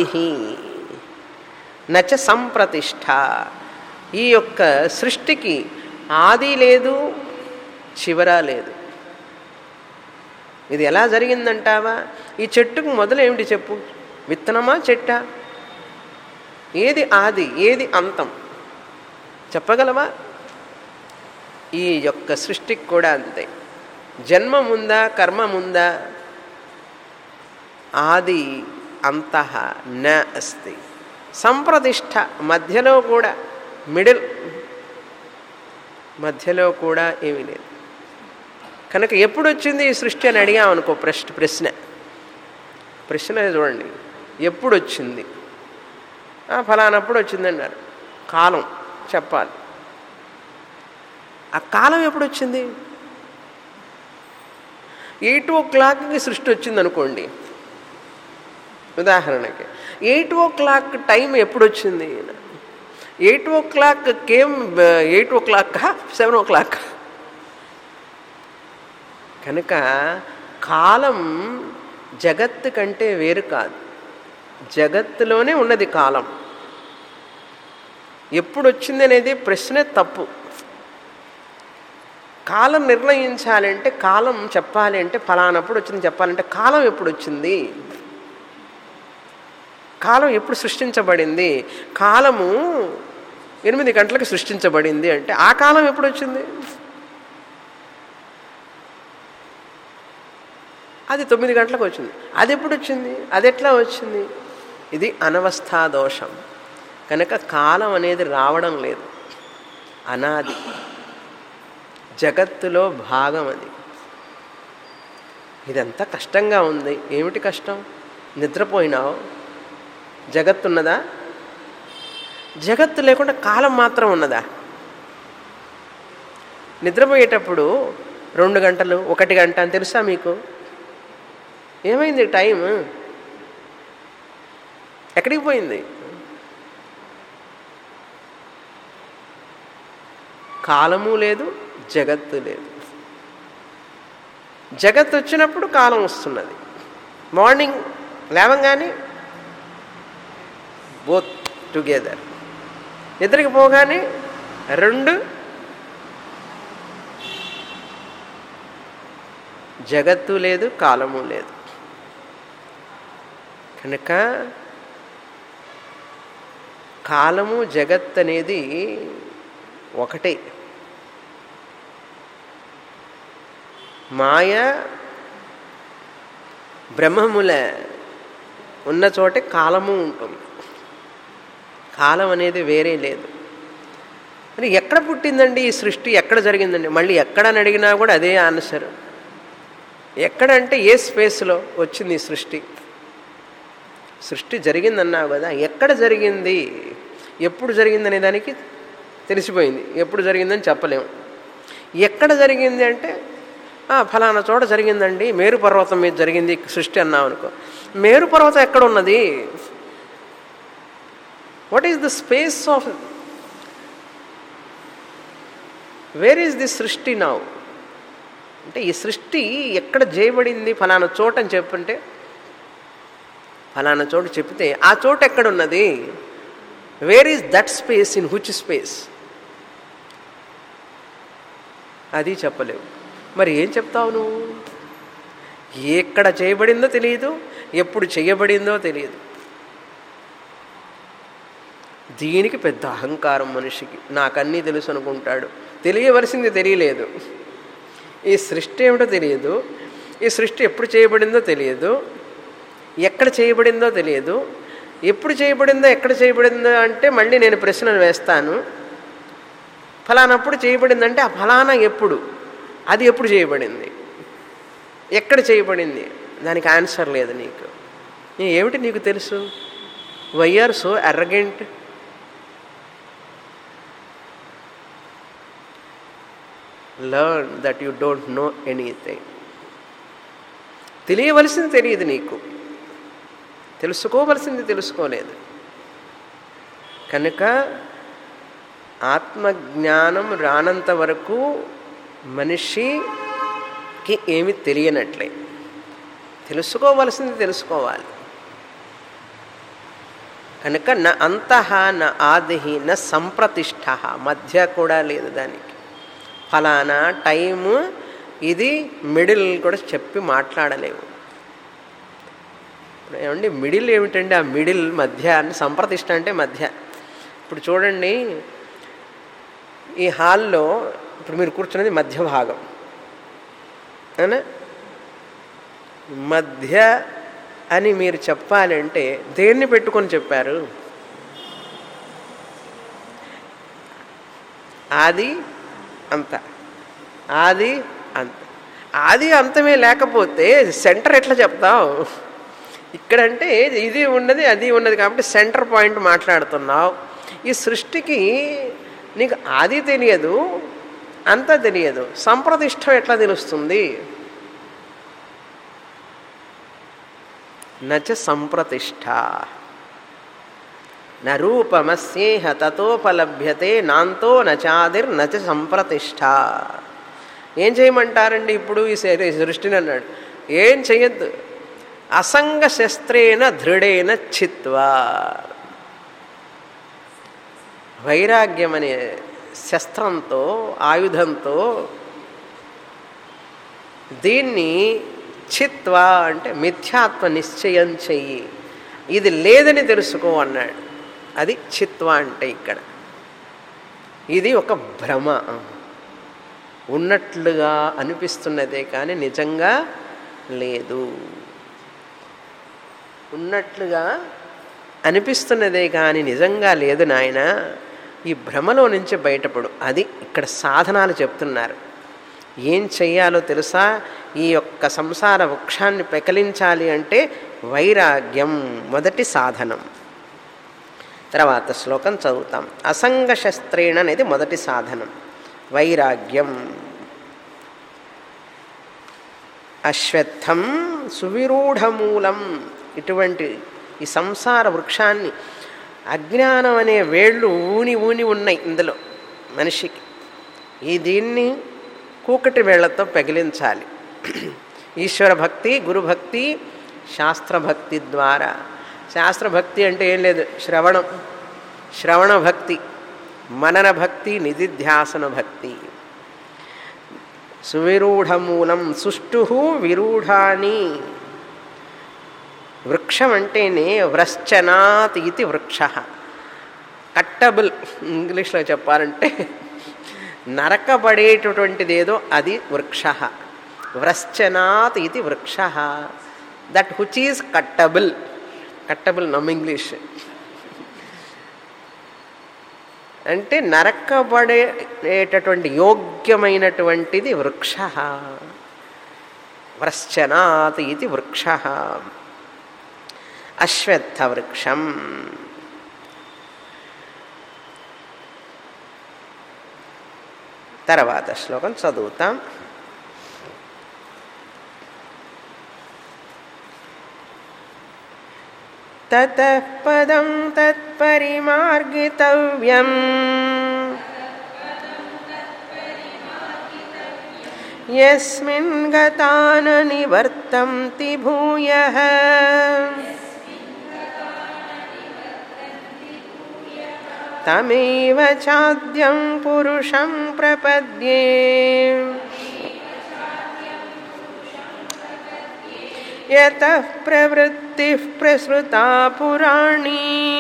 నచ సంప్రతిష్ట ఈ యొక్క సృష్టికి ఆది లేదు చివర లేదు ఇది ఎలా జరిగిందంటావా ఈ చెట్టుకు మొదలు ఏమిటి చెప్పు విత్తనమా చెట్ట ఏది ఆది ఏది అంతం చెప్పగలవా ఈ యొక్క సృష్టికి కూడా అంతే జన్మ ముందా కర్మ ముందా ఆది అంత న అస్తి సంప్రతిష్ట మధ్యలో కూడా మిడిల్ మధ్యలో కూడా ఏమీ లేదు కనుక ఎప్పుడు వచ్చింది ఈ సృష్టి అని అడిగాం అనుకో ప్రశ్న ప్రశ్న ప్రశ్న చూడండి ఎప్పుడు వచ్చింది ఫలానప్పుడు వచ్చిందన్నారు కాలం చెప్పాలి ఆ కాలం ఎప్పుడు వచ్చింది ఎయిట్ ఓ క్లాక్కి సృష్టి వచ్చింది అనుకోండి ఉదాహరణకి ఎయిట్ ఓ క్లాక్ టైం ఎప్పుడు వచ్చింది eight o'clock came eight o'clock seven o'clock కనుక కాలం జగత్తు కంటే వేరు కాదు జగత్తులోనే ఉన్నది కాలం ఎప్పుడు వచ్చింది అనేది ప్రశ్నే తప్పు కాలం నిర్ణయించాలంటే కాలం చెప్పాలి అంటే ఫలానప్పుడు వచ్చింది చెప్పాలంటే కాలం ఎప్పుడు వచ్చింది కాలం ఎప్పుడు సృష్టించబడింది కాలము ఎనిమిది గంటలకు సృష్టించబడింది అంటే ఆ కాలం ఎప్పుడు వచ్చింది అది తొమ్మిది గంటలకు వచ్చింది అది ఎప్పుడు వచ్చింది అది ఎట్లా వచ్చింది ఇది అనవస్థా దోషం కనుక కాలం అనేది రావడం లేదు అనాది జగత్తులో భాగం అది ఇదంతా కష్టంగా ఉంది ఏమిటి కష్టం నిద్రపోయినావు జగత్తున్నదా జగత్తు లేకుండా కాలం మాత్రం ఉన్నదా నిద్రపోయేటప్పుడు రెండు గంటలు ఒకటి గంట అని తెలుసా మీకు ఏమైంది టైం ఎక్కడికి పోయింది కాలము లేదు జగత్తు లేదు జగత్ వచ్చినప్పుడు కాలం వస్తున్నది మార్నింగ్ లేవంగానే బోత్ టుగెదర్ నిద్రకి పోగానే రెండు జగత్తు లేదు కాలము లేదు కనుక కాలము జగత్ అనేది ఒకటే మాయ బ్రహ్మముల ఉన్న చోటే కాలము ఉంటుంది కాలం అనేది వేరే లేదు మరి ఎక్కడ పుట్టిందండి ఈ సృష్టి ఎక్కడ జరిగిందండి మళ్ళీ ఎక్కడని అడిగినా కూడా అదే ఆన్సర్ ఎక్కడంటే ఏ స్పేస్లో వచ్చింది ఈ సృష్టి సృష్టి జరిగిందన్నావు కదా ఎక్కడ జరిగింది ఎప్పుడు జరిగిందనే దానికి తెలిసిపోయింది ఎప్పుడు జరిగిందని చెప్పలేము ఎక్కడ జరిగింది అంటే "ఆ, ఫలానా చోట జరిగిందండి మేరు పర్వతం మీద జరిగింది సృష్టి అన్నాం అనుకో మేరు పర్వతం ఎక్కడ ఉన్నది what is the space of where is the సృష్టి నావ్ అంటే ఈ సృష్టి ఎక్కడ చేయబడింది ఫలానా చోట అని చెప్పుంటే ఫలానా చోటు చెప్తే ఆ చోటు ఎక్కడున్నది where is that space in which space అది చెప్పలేవు మరి ఏం చెప్తావు నువ్వు ఎక్కడ చేయబడిందో తెలియదు ఎప్పుడు చేయబడిందో తెలియదు దీనికి పెద్ద అహంకారం మనిషికి నాకన్నీ తెలుసు అనుకుంటాడు తెలియవలసింది తెలియలేదు ఈ సృష్టి ఏమిటో తెలియదు ఈ సృష్టి ఎప్పుడు చేయబడిందో తెలియదు ఎక్కడ చేయబడిందో తెలియదు ఎప్పుడు చేయబడిందో ఎక్కడ చేయబడిందో అంటే మళ్ళీ నేను ప్రశ్నలు వేస్తాను ఫలానప్పుడు చేయబడిందంటే ఆ ఫలానా ఎప్పుడు అది ఎప్పుడు చేయబడింది ఎక్కడ చేయబడింది దానికి ఆన్సర్ లేదు నీకు నీ ఏమిటి నీకు తెలుసు why are so arrogant learn that you don't know anything తెలియవలసింది తెలియదు నీకు తెలుసుకోవలసింది తెలుసుకోలేదు కనుక ఆత్మజ్ఞానం రానంత వరకు మనిషికి ఏమి తెలియనట్లే తెలుసుకోవలసింది తెలుసుకోవాలి కనుక న అంతః న ఆది న సంప్రతిష్ట మధ్య కూడా లేదు దానికి ఫలానా టైము ఇది మిడిల్ కూడా చెప్పి మాట్లాడలేము ఇప్పుడు ఏమండి మిడిల్ ఏమిటండి ఆ మిడిల్ మధ్య అని సంప్రతిష్ట అంటే మధ్య ఇప్పుడు చూడండి ఈ హాల్లో ఇప్పుడు మీరు కూర్చున్నది మధ్య భాగం అవునా మధ్య అని మీరు చెప్పాలంటే దేన్ని పెట్టుకొని చెప్పారు ఆది అంత ఆది అంత ఆది అంతమే లేకపోతే సెంటర్ ఎట్లా చెప్తావు ఇక్కడంటే ఇది ఉన్నది అది ఉన్నది కాబట్టి సెంటర్ పాయింట్ మాట్లాడుతున్నావు ఈ సృష్టికి నీకు ఆది తెలియదు అంత తెలియదు సంప్రదిష్టం ఎట్లా తెలుస్తుంది నచ సంప్రతిష్ట న రూపమస్యేహ తతోపలభ్యతే నాంతో నచాదిర్ నచ సంప్రతిష్ట ఏం చేయమంటారండి ఇప్పుడు ఈ శరీ- ఈ సృష్టిని అన్నాడు ఏం చెయ్యొద్దు అసంగ శస్త్రేణ దృఢేన చిత్వా వైరాగ్యం అనే శస్త్రంతో ఆయుధంతో దీన్ని చిత్వా అంటే మిథ్యాత్వ నిశ్చయం చెయ్యి ఇది లేదని తెలుసుకో అన్నాడు అది చిత్వ అంటే ఇక్కడ ఇది ఒక భ్రమ ఉన్నట్లుగా అనిపిస్తున్నదే కానీ నిజంగా లేదు ఉన్నట్లుగా అనిపిస్తున్నదే కానీ నిజంగా లేదు నాయన ఈ భ్రమలో నుంచి బయటపడు అది ఇక్కడ సాధనాలు చెప్తున్నారు ఏం చెయ్యాలో తెలుసా ఈ యొక్క సంసార వృక్షాన్ని పెకలించాలి అంటే వైరాగ్యం మొదటి సాధనం తర్వాత శ్లోకం చదువుతాం అసంగ శస్త్రేణ అనేది మొదటి సాధనం వైరాగ్యం అశ్వత్థం సువిరూఢమూలం ఇటువంటి ఈ సంసార వృక్షాన్ని అజ్ఞానం అనే వేళ్ళు ఊని ఊని ఉన్నాయి ఇందులో మనిషికి ఈ దీన్ని కూకటి వేళ్లతో పెగిలించాలి ఈశ్వర భక్తి గురుభక్తి శాస్త్రభక్తి ద్వారా శాస్త్రభక్తి అంటే ఏం లేదు శ్రవణం శ్రవణ భక్తి మనన భక్తి నిధిధ్యాసన భక్తి సువిరూఢమూలం సుష్టు విరూఢాని వృక్షం అంటేనే వ్రశ్చనాత్ ఇది వృక్ష కట్టబుల్ ఇంగ్లీష్లో చెప్పాలంటే నరకబడేటటువంటిది ఏదో అది వృక్ష వ్రశ్చనాత్ ఇది వృక్ష దట్ హుచ్ ఈజ్ కట్టబుల్ కట్టబుల్ నమ్ ఇంగ్లీష్ అంటే నరకబడేటటువంటి యోగ్యమైనటువంటిది వృక్ష వ్రశ్చనాత్ ఇది వృక్ష అశ్వత్థ వృక్షం తర్వాత శ్లోకం చదువుతాం ततः पदं तत्परिमार्गितव्यम् यस्मिन् गता न निवर्तन्ति भूयः तमेव चाद्यं पुरुषं प्रपद्ये यतः प्रवृत्तिः प्रसृता पुराणी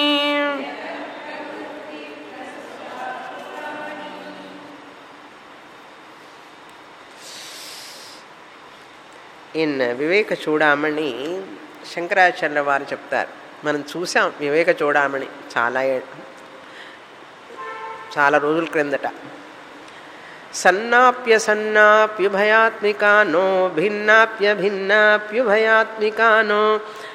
ఇన్ వివేక చూడామణి శంకరాచార్య వారు చెప్తారు మనం చూసాం వివేక చూడామణి చాలా ఏ- చాలా రోజుల క్రిందట సన్నాప్య సన్నాప్యుభయాత్మికానో భిన్నాప్య భిన్నాప్యుభయాత్మికానో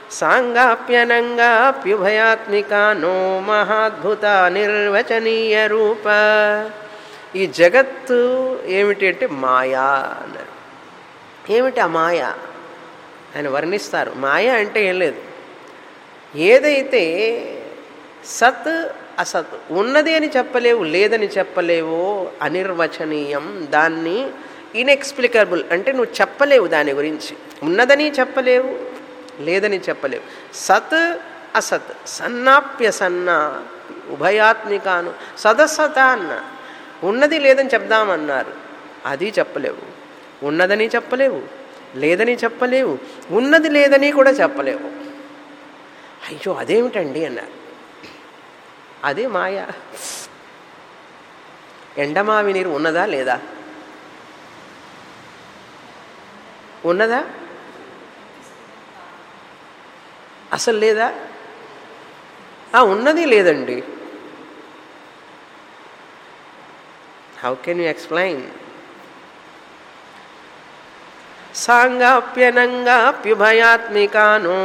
సాంగాప్యనంగాప్యుభయాత్మికానో మహాద్భుత నిర్వచనీయ రూప ఈ జగత్తు ఏమిటి అంటే మాయా అన్నారు ఏమిటి ఆ మాయ ఆయన వర్ణిస్తారు మాయ అంటే ఏం లేదు ఏదైతే సత్ అసత్ ఉన్నది అని చెప్పలేవు లేదని చెప్పలేవో అనిర్వచనీయం దాన్ని ఇన్ఎక్స్ప్లికబుల్ అంటే నువ్వు చెప్పలేవు దాని గురించి ఉన్నదని చెప్పలేవు లేదని చెప్పలేవు సత్ అసత్ సన్నాప్య సన్నా ఉభయాత్మికాను సదసత అన్న ఉన్నది లేదని చెప్దామన్నారు అది చెప్పలేవు ఉన్నదని చెప్పలేవు లేదని చెప్పలేవు ఉన్నది లేదని కూడా చెప్పలేవు అయ్యో అదేమిటండి అన్నారు అదే మాయ ఎండమావి నీరు ఉన్నదా లేదా ఉన్నదా అసలు లేదా ఆ ఉన్నది లేదండి హౌ కెన్ యూ ఎక్స్ప్లెయిన్ సాంగాప్యనంగాప్యుభయాత్మికాను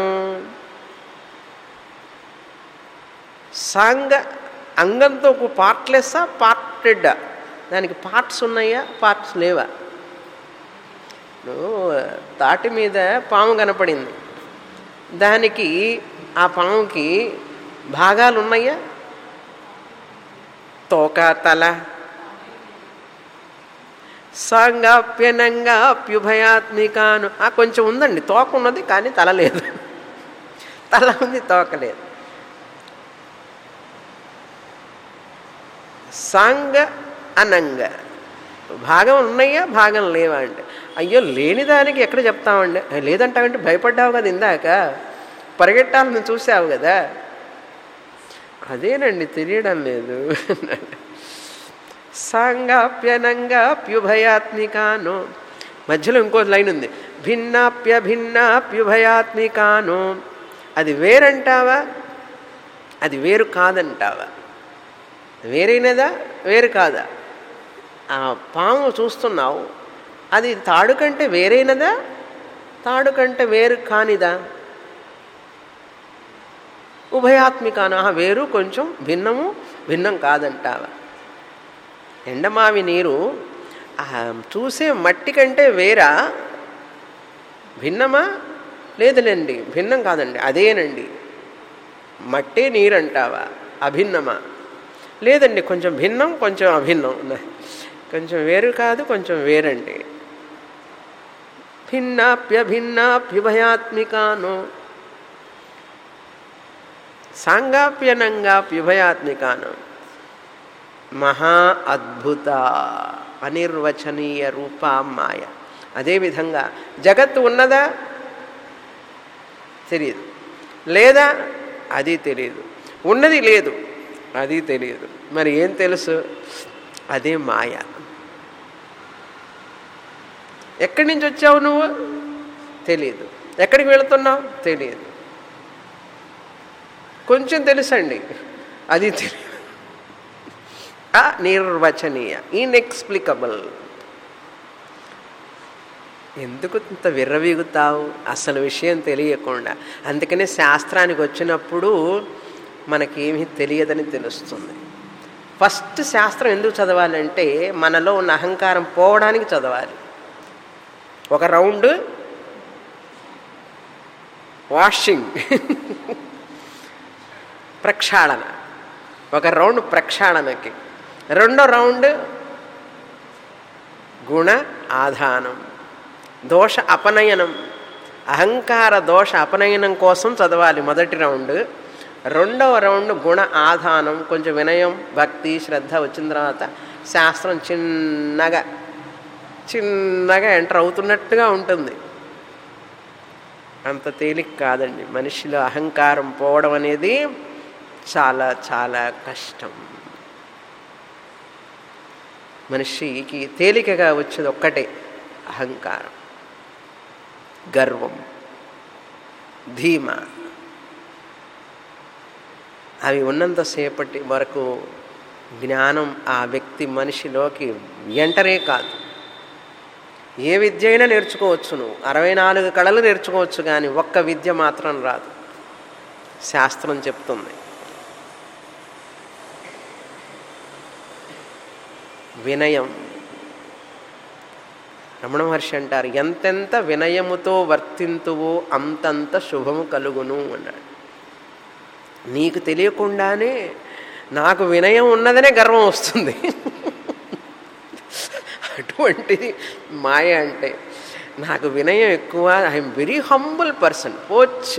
సాంగ అంగంతో ఒక పార్ట్లెస్సా పార్టెడ్ దానికి పార్ట్స్ ఉన్నాయా పార్ట్స్ లేవా నువ్వు తాటి మీద పాము కనపడింది దానికి ఆ పాముకి భాగాలు ఉన్నాయా తోక తల సాంగాప్యనంగా అప్యుభయాత్మికాను ఆ కొంచెం ఉందండి తోక ఉన్నది కానీ తల లేదు తల ఉంది తోక లేదు సాంగ అనంగ భాగం ఉన్నాయా భాగం లేవా అంటే అయ్యో లేని దానికి ఎక్కడ చెప్తామండి లేదంటావంటే భయపడ్డావు కదా ఇందాక పరిగెట్టాలని చూసావు కదా అదేనండి తెలియడం లేదు సాంగాప్యనంగాప్యుభయాత్మికాను మధ్యలో ఇంకో లైన్ ఉంది భిన్నాప్య భిన్నాప్యుభయాత్మికాను అది వేరంటావా అది వేరు కాదంటావా వేరైనదా వేరు కాదా ఆ పాము చూస్తున్నావు అది తాడు కంటే వేరైనదా తాడు కంటే వేరు కానిదా ఉభయాత్మికాను ఆహా వేరు కొంచెం భిన్నము భిన్నం కాదంటావా ఎండమావి నీరు ఆ చూసే మట్టి కంటే వేరా భిన్నమా లేదులేండి భిన్నం కాదండి అదేనండి మట్టే నీరు అంటావా అభిన్నమా లేదండి కొంచెం భిన్నం కొంచెం అభిన్నం కొంచెం వేరు కాదు కొంచెం వేరండి భిన్నాప్యభిన్నాప్యుభయాత్మికాను సాంగాప్యనంగాప్యుభయాత్మికాను మహా అద్భుత అనిర్వచనీయ రూప మాయ అదేవిధంగా జగత్తు ఉన్నదా తెలియదు లేదా అది తెలియదు ఉన్నది లేదు అది తెలియదు మరి ఏం తెలుసు అదే మాయ ఎక్కడి నుంచి వచ్చావు నువ్వు తెలియదు ఎక్కడికి వెళుతున్నావు తెలియదు కొంచెం తెలుసండి అది తెలియదు నిర్వచనీయ ఇన్ఎక్స్ప్లికబుల్ ఎందుకు ఇంత విర్రవీగుతావు అసలు విషయం తెలియకుండా అందుకనే శాస్త్రానికి వచ్చినప్పుడు మనకేమీ తెలియదని తెలుస్తుంది ఫస్ట్ శాస్త్రం ఎందుకు చదవాలంటే మనలో ఉన్న అహంకారం పోవడానికి చదవాలి ఒక రౌండ్ వాషింగ్ ప్రక్షాళన ఒక రౌండ్ ప్రక్షాళనకి రెండో రౌండ్ గుణ ఆధానం దోష అపనయనం అహంకార దోష అపనయనం కోసం చదవాలి మొదటి రౌండ్ రెండవ రౌండ్ గుణ ఆధానం కొంచెం వినయం భక్తి శ్రద్ధ వచ్చిన తర్వాత శాస్త్రం చిన్నగా చిన్నగా ఎంటర్ అవుతున్నట్టుగా ఉంటుంది అంత తేలిక కాదండి మనిషిలో అహంకారం పోవడం అనేది చాలా చాలా కష్టం మనిషికి తేలికగా వచ్చేది ఒక్కటే అహంకారం గర్వం ధీమ అవి ఉన్నంతసేపటి వరకు జ్ఞానం ఆ వ్యక్తి మనిషిలోకి ఎంటరే కాదు ఏ విద్య అయినా నేర్చుకోవచ్చు నువ్వు అరవై నాలుగు కళలు నేర్చుకోవచ్చు కానీ ఒక్క విద్య మాత్రం రాదు శాస్త్రం చెప్తుంది వినయం రమణ మహర్షి అంటారు ఎంతెంత వినయముతో వర్తింతువో అంతంత శుభము కలుగును అన్నాడు నీకు తెలియకుండానే నాకు వినయం ఉన్నదనే గర్వం వస్తుంది అటువంటిది మాయ అంటే నాకు వినయం ఎక్కువ ఐఎమ్ వెరీ హంబుల్ పర్సన్ పోచ్చి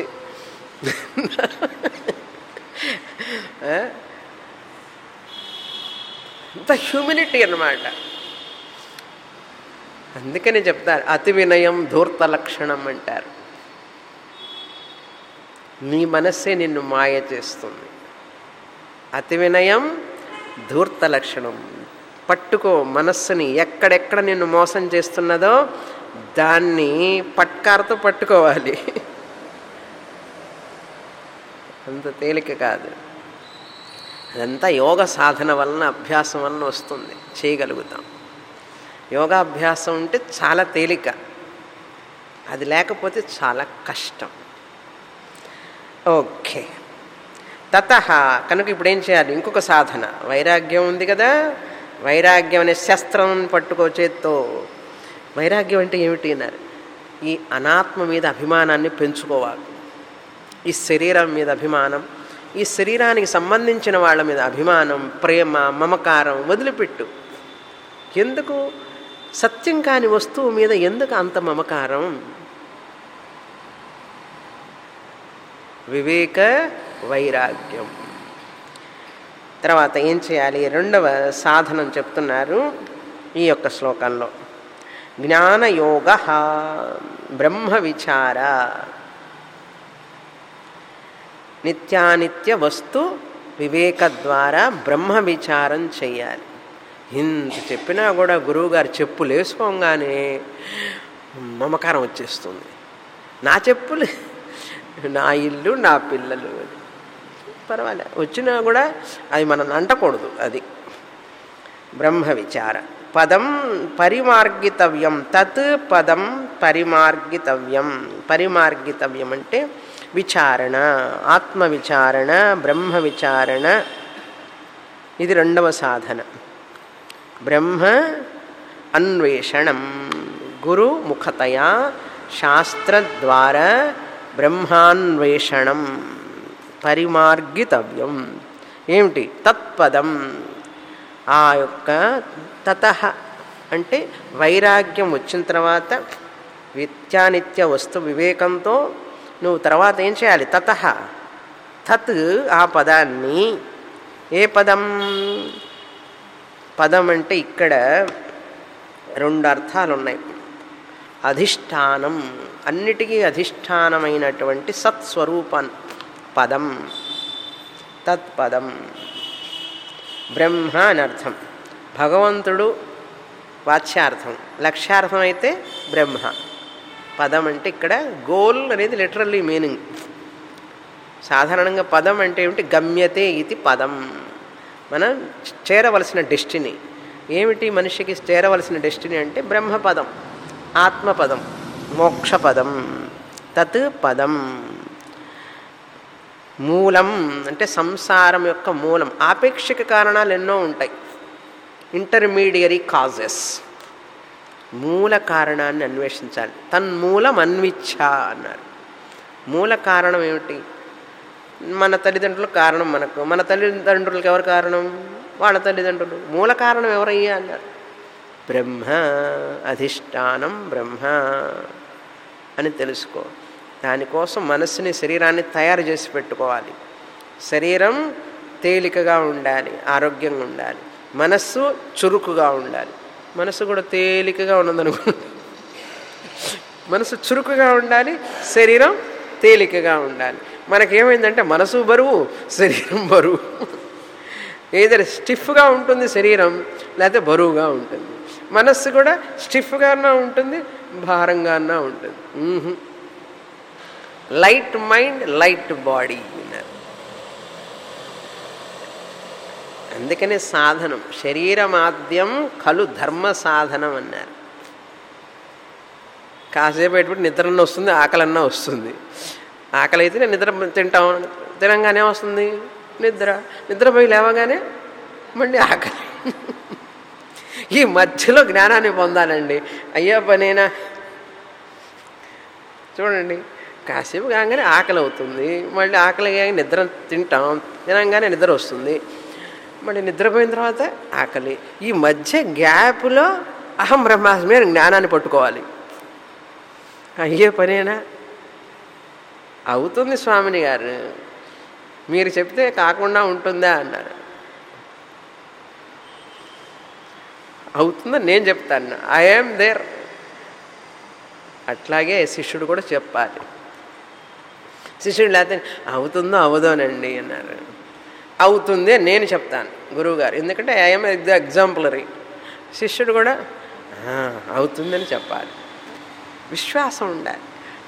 అంత హ్యూమినిటీ అన్నమాట అందుకని చెప్తారు అతి వినయం ధూర్త లక్షణం అంటారు నీ మనస్సే నిన్ను మాయ చేస్తుంది అతి వినయం ధూర్త లక్షణం పట్టుకో మనస్సుని ఎక్కడెక్కడ నిన్ను మోసం చేస్తున్నదో దాన్ని పట్కారతో పట్టుకోవాలి అంత తేలిక కాదు అదంతా యోగ సాధన వలన అభ్యాసం వలన వస్తుంది చేయగలుగుతాం యోగాభ్యాసం ఉంటే చాలా తేలిక అది లేకపోతే చాలా కష్టం ఓకే తత కనుక ఇప్పుడు ఏం చేయాలి ఇంకొక సాధన వైరాగ్యం ఉంది కదా వైరాగ్యం అనే శస్త్రం పట్టుకో చేత్తో వైరాగ్యం అంటే ఏమిటి అన్నారు ఈ అనాత్మ మీద అభిమానాన్ని పెంచుకోవాలి ఈ శరీరం మీద అభిమానం ఈ శరీరానికి సంబంధించిన వాళ్ళ మీద అభిమానం ప్రేమ మమకారం వదిలిపెట్టు ఎందుకు సత్యం కాని వస్తువు మీద ఎందుకు అంత మమకారం వివేక వైరాగ్యం తర్వాత ఏం చేయాలి రెండవ సాధనం చెప్తున్నారు ఈ యొక్క శ్లోకంలో జ్ఞానయోగ బ్రహ్మ విచార నిత్యానిత్య వస్తు వివేక ద్వారా బ్రహ్మ విచారం చేయాలి ఇంత చెప్పినా కూడా గురువుగారు చెప్పులు వేసుకోగానే మమకారం వచ్చేస్తుంది నా చెప్పులు నా ఇల్లు నా పిల్లలు పర్వాలే వచ్చినా కూడా అది మనం అంటకూడదు అది బ్రహ్మ విచార పదం పరిమార్గితవ్యం తత్ పదం పరిమార్గితవ్యం పరిమార్గితవ్యం అంటే విచారణ ఆత్మ విచారణ బ్రహ్మ విచారణ ఇది రెండవ సాధన బ్రహ్మ అన్వేషణం గురు ముఖతయా శాస్త్రద్వారా బ్రహ్మాన్వేషణం పరిమార్గితవ్యం ఏమిటి తత్పదం ఆ యొక్క తత అంటే వైరాగ్యం వచ్చిన తర్వాత నిత్యానిత్య వస్తు వివేకంతో నువ్వు తర్వాత ఏం చేయాలి తత తత్ ఆ పదాన్ని ఏ పదం పదం అంటే ఇక్కడ రెండు అర్థాలు ఉన్నాయి అధిష్టానం అన్నిటికీ అధిష్టానమైనటువంటి సత్స్వరూపం పదం తత్పదం బ్రహ్మ అని అర్థం భగవంతుడు వాచ్యార్థం లక్ష్యార్థం అయితే బ్రహ్మ పదం అంటే ఇక్కడ గోల్ అనేది లిటరల్లీ మీనింగ్ సాధారణంగా పదం అంటే ఏమిటి గమ్యతే ఇది పదం మనం చేరవలసిన డెస్టినీ ఏమిటి మనిషికి చేరవలసిన డెస్టినీ అంటే బ్రహ్మపదం ఆత్మపదం మోక్షపదం తత్ పదం మూలం అంటే సంసారం యొక్క మూలం ఆపేక్షిక కారణాలు ఎన్నో ఉంటాయి ఇంటర్మీడియరీ కాజెస్ మూల కారణాన్ని అన్వేషించాలి తన్మూలం అన్విచ్ఛ అన్నారు మూల కారణం ఏమిటి మన తల్లిదండ్రులకు కారణం మనకు మన తల్లిదండ్రులకు ఎవరు కారణం వాళ్ళ తల్లిదండ్రులు మూల కారణం ఎవరయ్యా అన్నారు బ్రహ్మ అధిష్టానం బ్రహ్మ అని తెలుసుకో దానికోసం మనస్సుని శరీరాన్ని తయారు చేసి పెట్టుకోవాలి శరీరం తేలికగా ఉండాలి ఆరోగ్యంగా ఉండాలి మనస్సు చురుకుగా ఉండాలి మనస్సు కూడా తేలికగా ఉన్నదనుకోండి మనసు చురుకుగా ఉండాలి శరీరం తేలికగా ఉండాలి మనకేమైందంటే మనసు బరువు శరీరం బరువు ఏదైనా స్టిఫ్గా ఉంటుంది శరీరం లేకపోతే బరువుగా ఉంటుంది మనస్సు కూడా స్టిఫ్గానా ఉంటుంది భారంగానా ఉంటుంది మ్మ్హ్. లైట్ మైండ్ లైట్ బాడీ అన్నారు అందుకనే సాధనం శరీరమాద్యం కలు ధర్మ సాధనం అన్నారు కాసేపు పెట్టుబడి నిద్రన్న వస్తుంది ఆకలన్నా వస్తుంది ఆకలి అయితే నేను నిద్ర తింటాం తినంగానే వస్తుంది నిద్ర నిద్రపోయి లేవగానే మళ్ళీ ఆకలి ఈ మధ్యలో జ్ఞానాన్ని పొందాలండి అయ్యా పనేనా చూడండి కాసేపు కాగానే ఆకలి అవుతుంది మళ్ళీ ఆకలి కాగానే నిద్ర తింటాం తినంగానే నిద్ర వస్తుంది మళ్ళీ నిద్రపోయిన తర్వాత ఆకలి ఈ మధ్య గ్యాప్లో అహం బ్రహ్మాస్మి అని జ్ఞానాన్ని పట్టుకోవాలి అయ్యే పనేనా అవుతుంది స్వామిని గారు మీరు చెప్తే కాకుండా ఉంటుందా అన్నారు అవుతుందని నేను చెప్తాను ఐఎమ్ దేర్ అట్లాగే శిష్యుడు కూడా చెప్పాలి శిష్యుడు లేకపోతే అవుతుందో అవదోనండి అన్నారు అవుతుంది అని నేను చెప్తాను గురువుగారు ఎందుకంటే ఐఎమ్ ఎగ్జాంపులరీ శిష్యుడు కూడా "ఆ, అవుతుందని చెప్పాలి విశ్వాసం ఉండాలి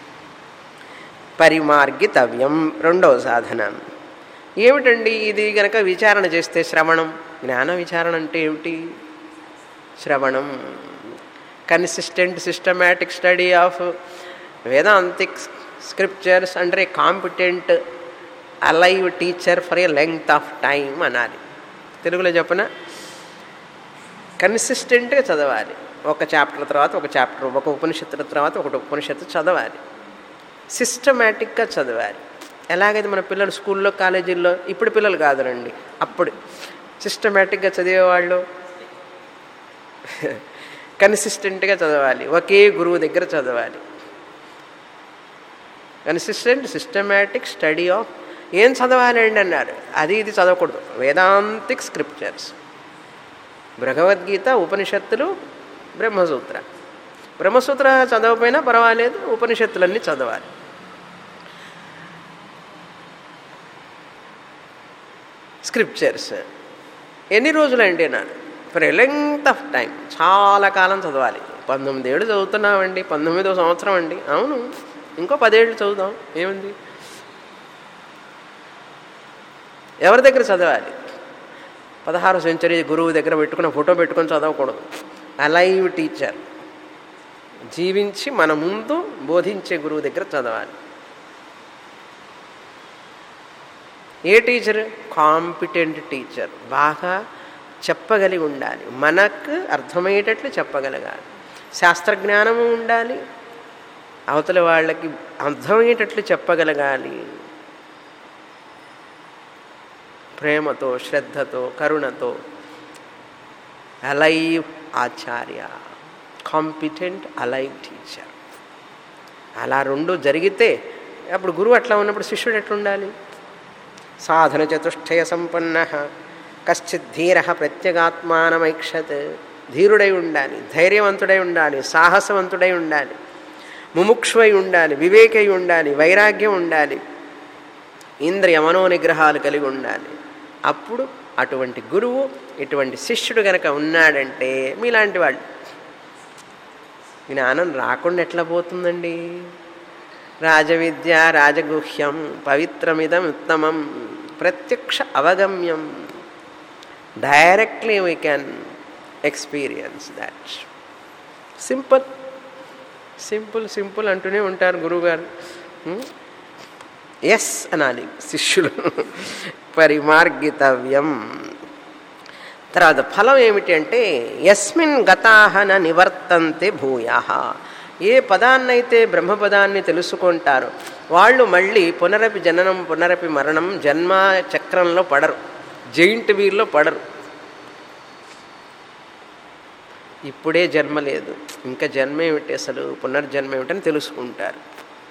పరిమార్గితవ్యం రెండవ సాధన ఏమిటండి ఇది గనక విచారణ చేస్తే శ్రవణం జ్ఞాన విచారణ అంటే ఏమిటి శ్రవణం consistent systematic study of Vedantic scriptures under a competent alive teacher for a length of time అనాలి తెలుగులో చెప్పన కన్సిస్టెంట్గా చదవాలి ఒక చాప్టర్ తర్వాత ఒక చాప్టర్ ఒక ఉపనిషత్తుల తర్వాత ఒకటి ఉపనిషత్తు చదవాలి సిస్టమేటిక్గా చదవాలి ఎలాగైతే మన పిల్లలు స్కూల్లో కాలేజీల్లో ఇప్పుడు పిల్లలు కాదురండి అప్పుడు సిస్టమేటిక్గా చదివేవాళ్ళు కన్సిస్టెంట్గా చదవాలి ఒకే గురువు దగ్గర చదవాలి కన్సిస్టెంట్ సిస్టమేటిక్ స్టడీ ఆఫ్ ఏం చదవాలండి అన్నారు అది ఇది చదవకూడదు వేదాంతిక్ స్క్రిప్చర్స్ భగవద్గీత ఉపనిషత్తులు బ్రహ్మసూత్ర బ్రహ్మసూత్ర చదవకపోయినా పర్వాలేదు ఉపనిషత్తులన్నీ చదవాలి స్క్రిప్చర్స్ ఎన్ని రోజులండి నాన్న for a length of time చాలా కాలం చదవాలి పంతొమ్మిది ఏళ్ళు చదువుతున్నామండి పంతొమ్మిదో సంవత్సరం అండి అవును ఇంకో పదేళ్ళు చదువుదాం ఏముంది ఎవరి దగ్గర చదవాలి పదహారు సెంచరీ గురువు దగ్గర పెట్టుకున్న ఫోటో పెట్టుకొని చదవకూడదు అలైవ్ టీచర్ జీవించి మన ముందు బోధించే గురువు దగ్గర చదవాలి ఏ టీచర్ కాంపిటెంట్ టీచర్ బాగా చెప్పగలిగి ఉండాలి మనకు అర్థమయ్యేటట్లు చెప్పగలగాలి శాస్త్రజ్ఞానము ఉండాలి అవతల వాళ్ళకి అర్థమయ్యేటట్లు చెప్పగలగాలి ప్రేమతో శ్రద్ధతో కరుణతో alive acharya competent alive teacher అలా రెండు జరిగితే అప్పుడు గురువు అట్లా ఉన్నప్పుడు శిష్యుడు ఎట్లుండాలి సాధన చతుష్టయ సంపన్న కశ్చిత్ ధీర ప్రత్యేగాత్మానమైక్షత్ ధీరుడై ఉండాలి ధైర్యవంతుడై ఉండాలి సాహసవంతుడై ఉండాలి ముముక్షువై ఉండాలి వివేకై ఉండాలి వైరాగ్యం ఉండాలి ఇంద్రియ మనోనిగ్రహాలు కలిగి ఉండాలి అప్పుడు అటువంటి గురువు ఇటువంటి శిష్యుడు గనక ఉన్నాడంటే మీలాంటి వాళ్ళు జ్ఞానం రాకుండా ఎట్లా పోతుందండి రాజవిద్య రాజగుహ్యం పవిత్రమిదం ఉత్తమం ప్రత్యక్ష అవగమ్యం directly we can experience that simple simple simple అంటూనే ఉంటారు గురువుగారు ఉం? ఎస్ అనాలి శిష్యులు పరిమార్గితవ్యం తర్వాత ఫలం ఏమిటి అంటే యస్మిన్ గతాహన నివర్తంతే భూయ ఏ పదాన్నైతే బ్రహ్మపదాన్ని తెలుసుకుంటారో వాళ్ళు మళ్ళీ పునరపి జననం పునరపి మరణం జన్మ చక్రంలో పడరు జైంట్ వీల్లో పడరు ఇప్పుడే జన్మ లేదు ఇంకా జన్మ ఏమిటి అసలు పునర్జన్మ ఏమిటని తెలుసుకుంటారు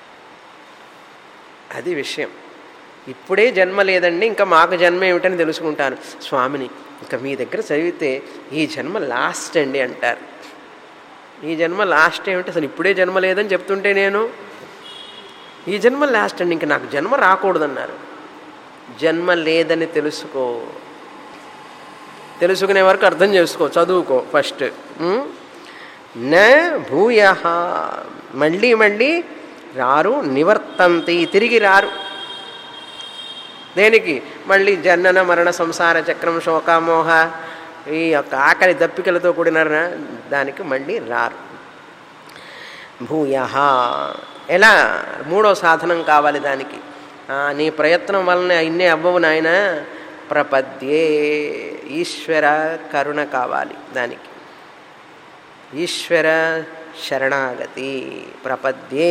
అది విషయం ఇప్పుడే జన్మ లేదండి ఇంకా మాకు జన్మ ఏమిటని తెలుసుకుంటాను స్వామిని ఇంకా మీ దగ్గర చదివితే ఈ జన్మ లాస్ట్ అండి అంటారు ఈ జన్మ లాస్ట్ ఏమిటి అసలు ఇప్పుడే జన్మ లేదని చెప్తుంటే నేను ఈ జన్మ లాస్ట్ అండి ఇంకా నాకు జన్మ రాకూడదన్నారు జన్మ లేదని తెలుసుకో తెలుసుకునే వరకు అర్థం చేసుకో చదువుకో ఫస్ట్ న భూయ మళ్ళీ మళ్ళీ రారు నివర్తంతి తిరిగి రారు దేనికి మళ్ళీ జనన మరణ సంసార చక్రం శోకామోహ ఈ యొక్క ఆకలి దప్పికలతో కూడిన దానికి మళ్ళీ రారు భూయ ఎలా మూడో సాధనం కావాలి దానికి నీ ప్రయత్నం వలన ఇన్నే అవ్వవు నాయన ప్రపద్యే ఈశ్వర కరుణ కావాలి దానికి ఈశ్వర శరణాగతి ప్రపద్యే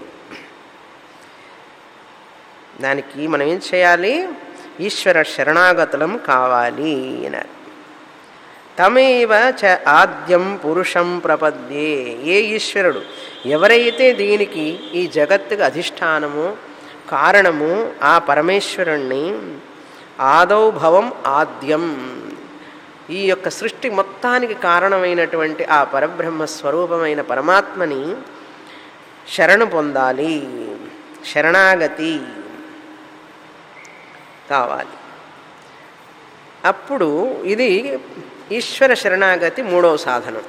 దానికి మనం ఏం చేయాలి ఈశ్వర శరణాగతులం కావాలి అన్నారు తమేవ చ ఆద్యం పురుషం ప్రపద్యే ఏ ఈశ్వరుడు ఎవరైతే దీనికి ఈ జగత్తుకు అధిష్టానము కారణము ఆ పరమేశ్వరుణ్ణి ఆదౌ భవం ఆద్యం ఈ యొక్క సృష్టి మొత్తానికి కారణమైనటువంటి ఆ పరబ్రహ్మ స్వరూపమైన పరమాత్మని శరణు పొందాలి శరణాగతి కావాలి అప్పుడు ఇది ఈశ్వర శరణాగతి మూడవ సాధనం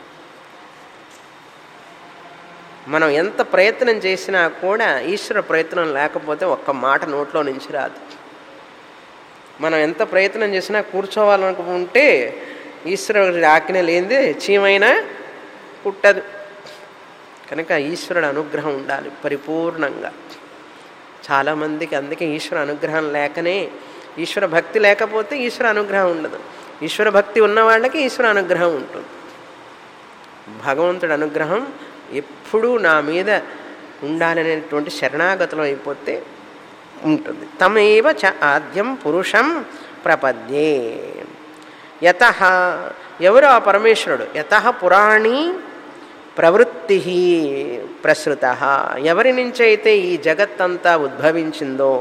మనం ఎంత ప్రయత్నం చేసినా కూడా ఈశ్వర ప్రయత్నం లేకపోతే ఒక్క మాట నోట్లో నుంచి రాదు మనం ఎంత ప్రయత్నం చేసినా కూర్చోవాలనుకుంటే ఈశ్వరుడి ఆజ్ఞ లేనిదే చీమైనా పుట్టదు కనుక ఈశ్వరుడు అనుగ్రహం ఉండాలి పరిపూర్ణంగా చాలామందికి అందుకే ఈశ్వర అనుగ్రహం లేకనే ఈశ్వర భక్తి లేకపోతే ఈశ్వర అనుగ్రహం ఉండదు ఈశ్వర భక్తి ఉన్న వాళ్ళకి ఈశ్వర అనుగ్రహం ఉంటుంది భగవంతుడి అనుగ్రహం ఎప్పుడూ నా మీద ఉండాలనేటువంటి శరణాగతం అయిపోతే ఉంటుంది తమేవ చ ఆద్యం పురుషం ప్రపద్యే యత ఎవరు ఆ పరమేశ్వరుడు యత పురాణి ప్రవృత్తి ప్రసృత ఎవరి నుంచైతే ఈ జగత్తంతా ఉద్భవించిందో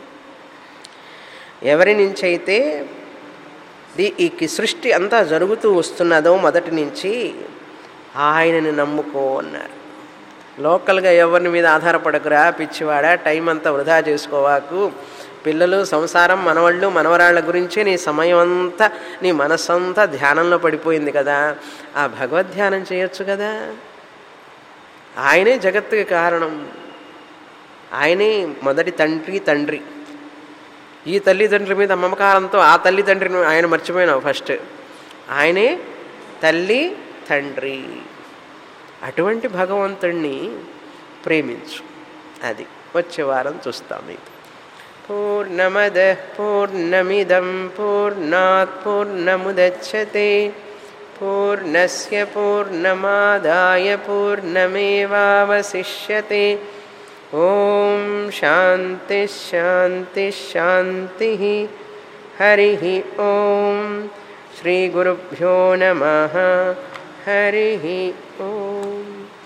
ఎవరి నుంచైతే ఈ సృష్టి అంతా జరుగుతూ వస్తున్నదో మొదటి నుంచి ఆయనని నమ్ముకో అన్నారు లోకల్గా ఎవరిని మీద ఆధారపడకురా పిచ్చివాడా టైం అంతా వృధా చేసుకోవాకు పిల్లలు సంసారం మనవాళ్ళు మనవరాళ్ళ గురించి నీ సమయం అంతా నీ మనస్సంతా ధ్యానంలో పడిపోయింది కదా ఆ భగవద్ధ్యానం చేయొచ్చు కదా ఆయనే జగత్తుకి కారణం ఆయనే మొదటి తండ్రి తండ్రి ఈ తల్లిదండ్రుల మీద మమకారంతో ఆ తల్లిదండ్రిని ఆయన మర్చిపోయినావు ఫస్ట్ ఆయనే తల్లి తండ్రి అటువంటి భగవంతుణ్ణి ప్రేమించు అది వచ్చే వారం చూస్తాం ఇది పూర్ణమద పూర్ణమిదం పూర్ణాత్ పూర్ణముదచ్చతే పూర్ణస్య పూర్ణమాదాయ పూర్ణమేవావశిష్యతే ఓం శాంతి శాంతి శాంతి హరి ఓం శ్రీ గురుభ్యో నమ హరి ఓం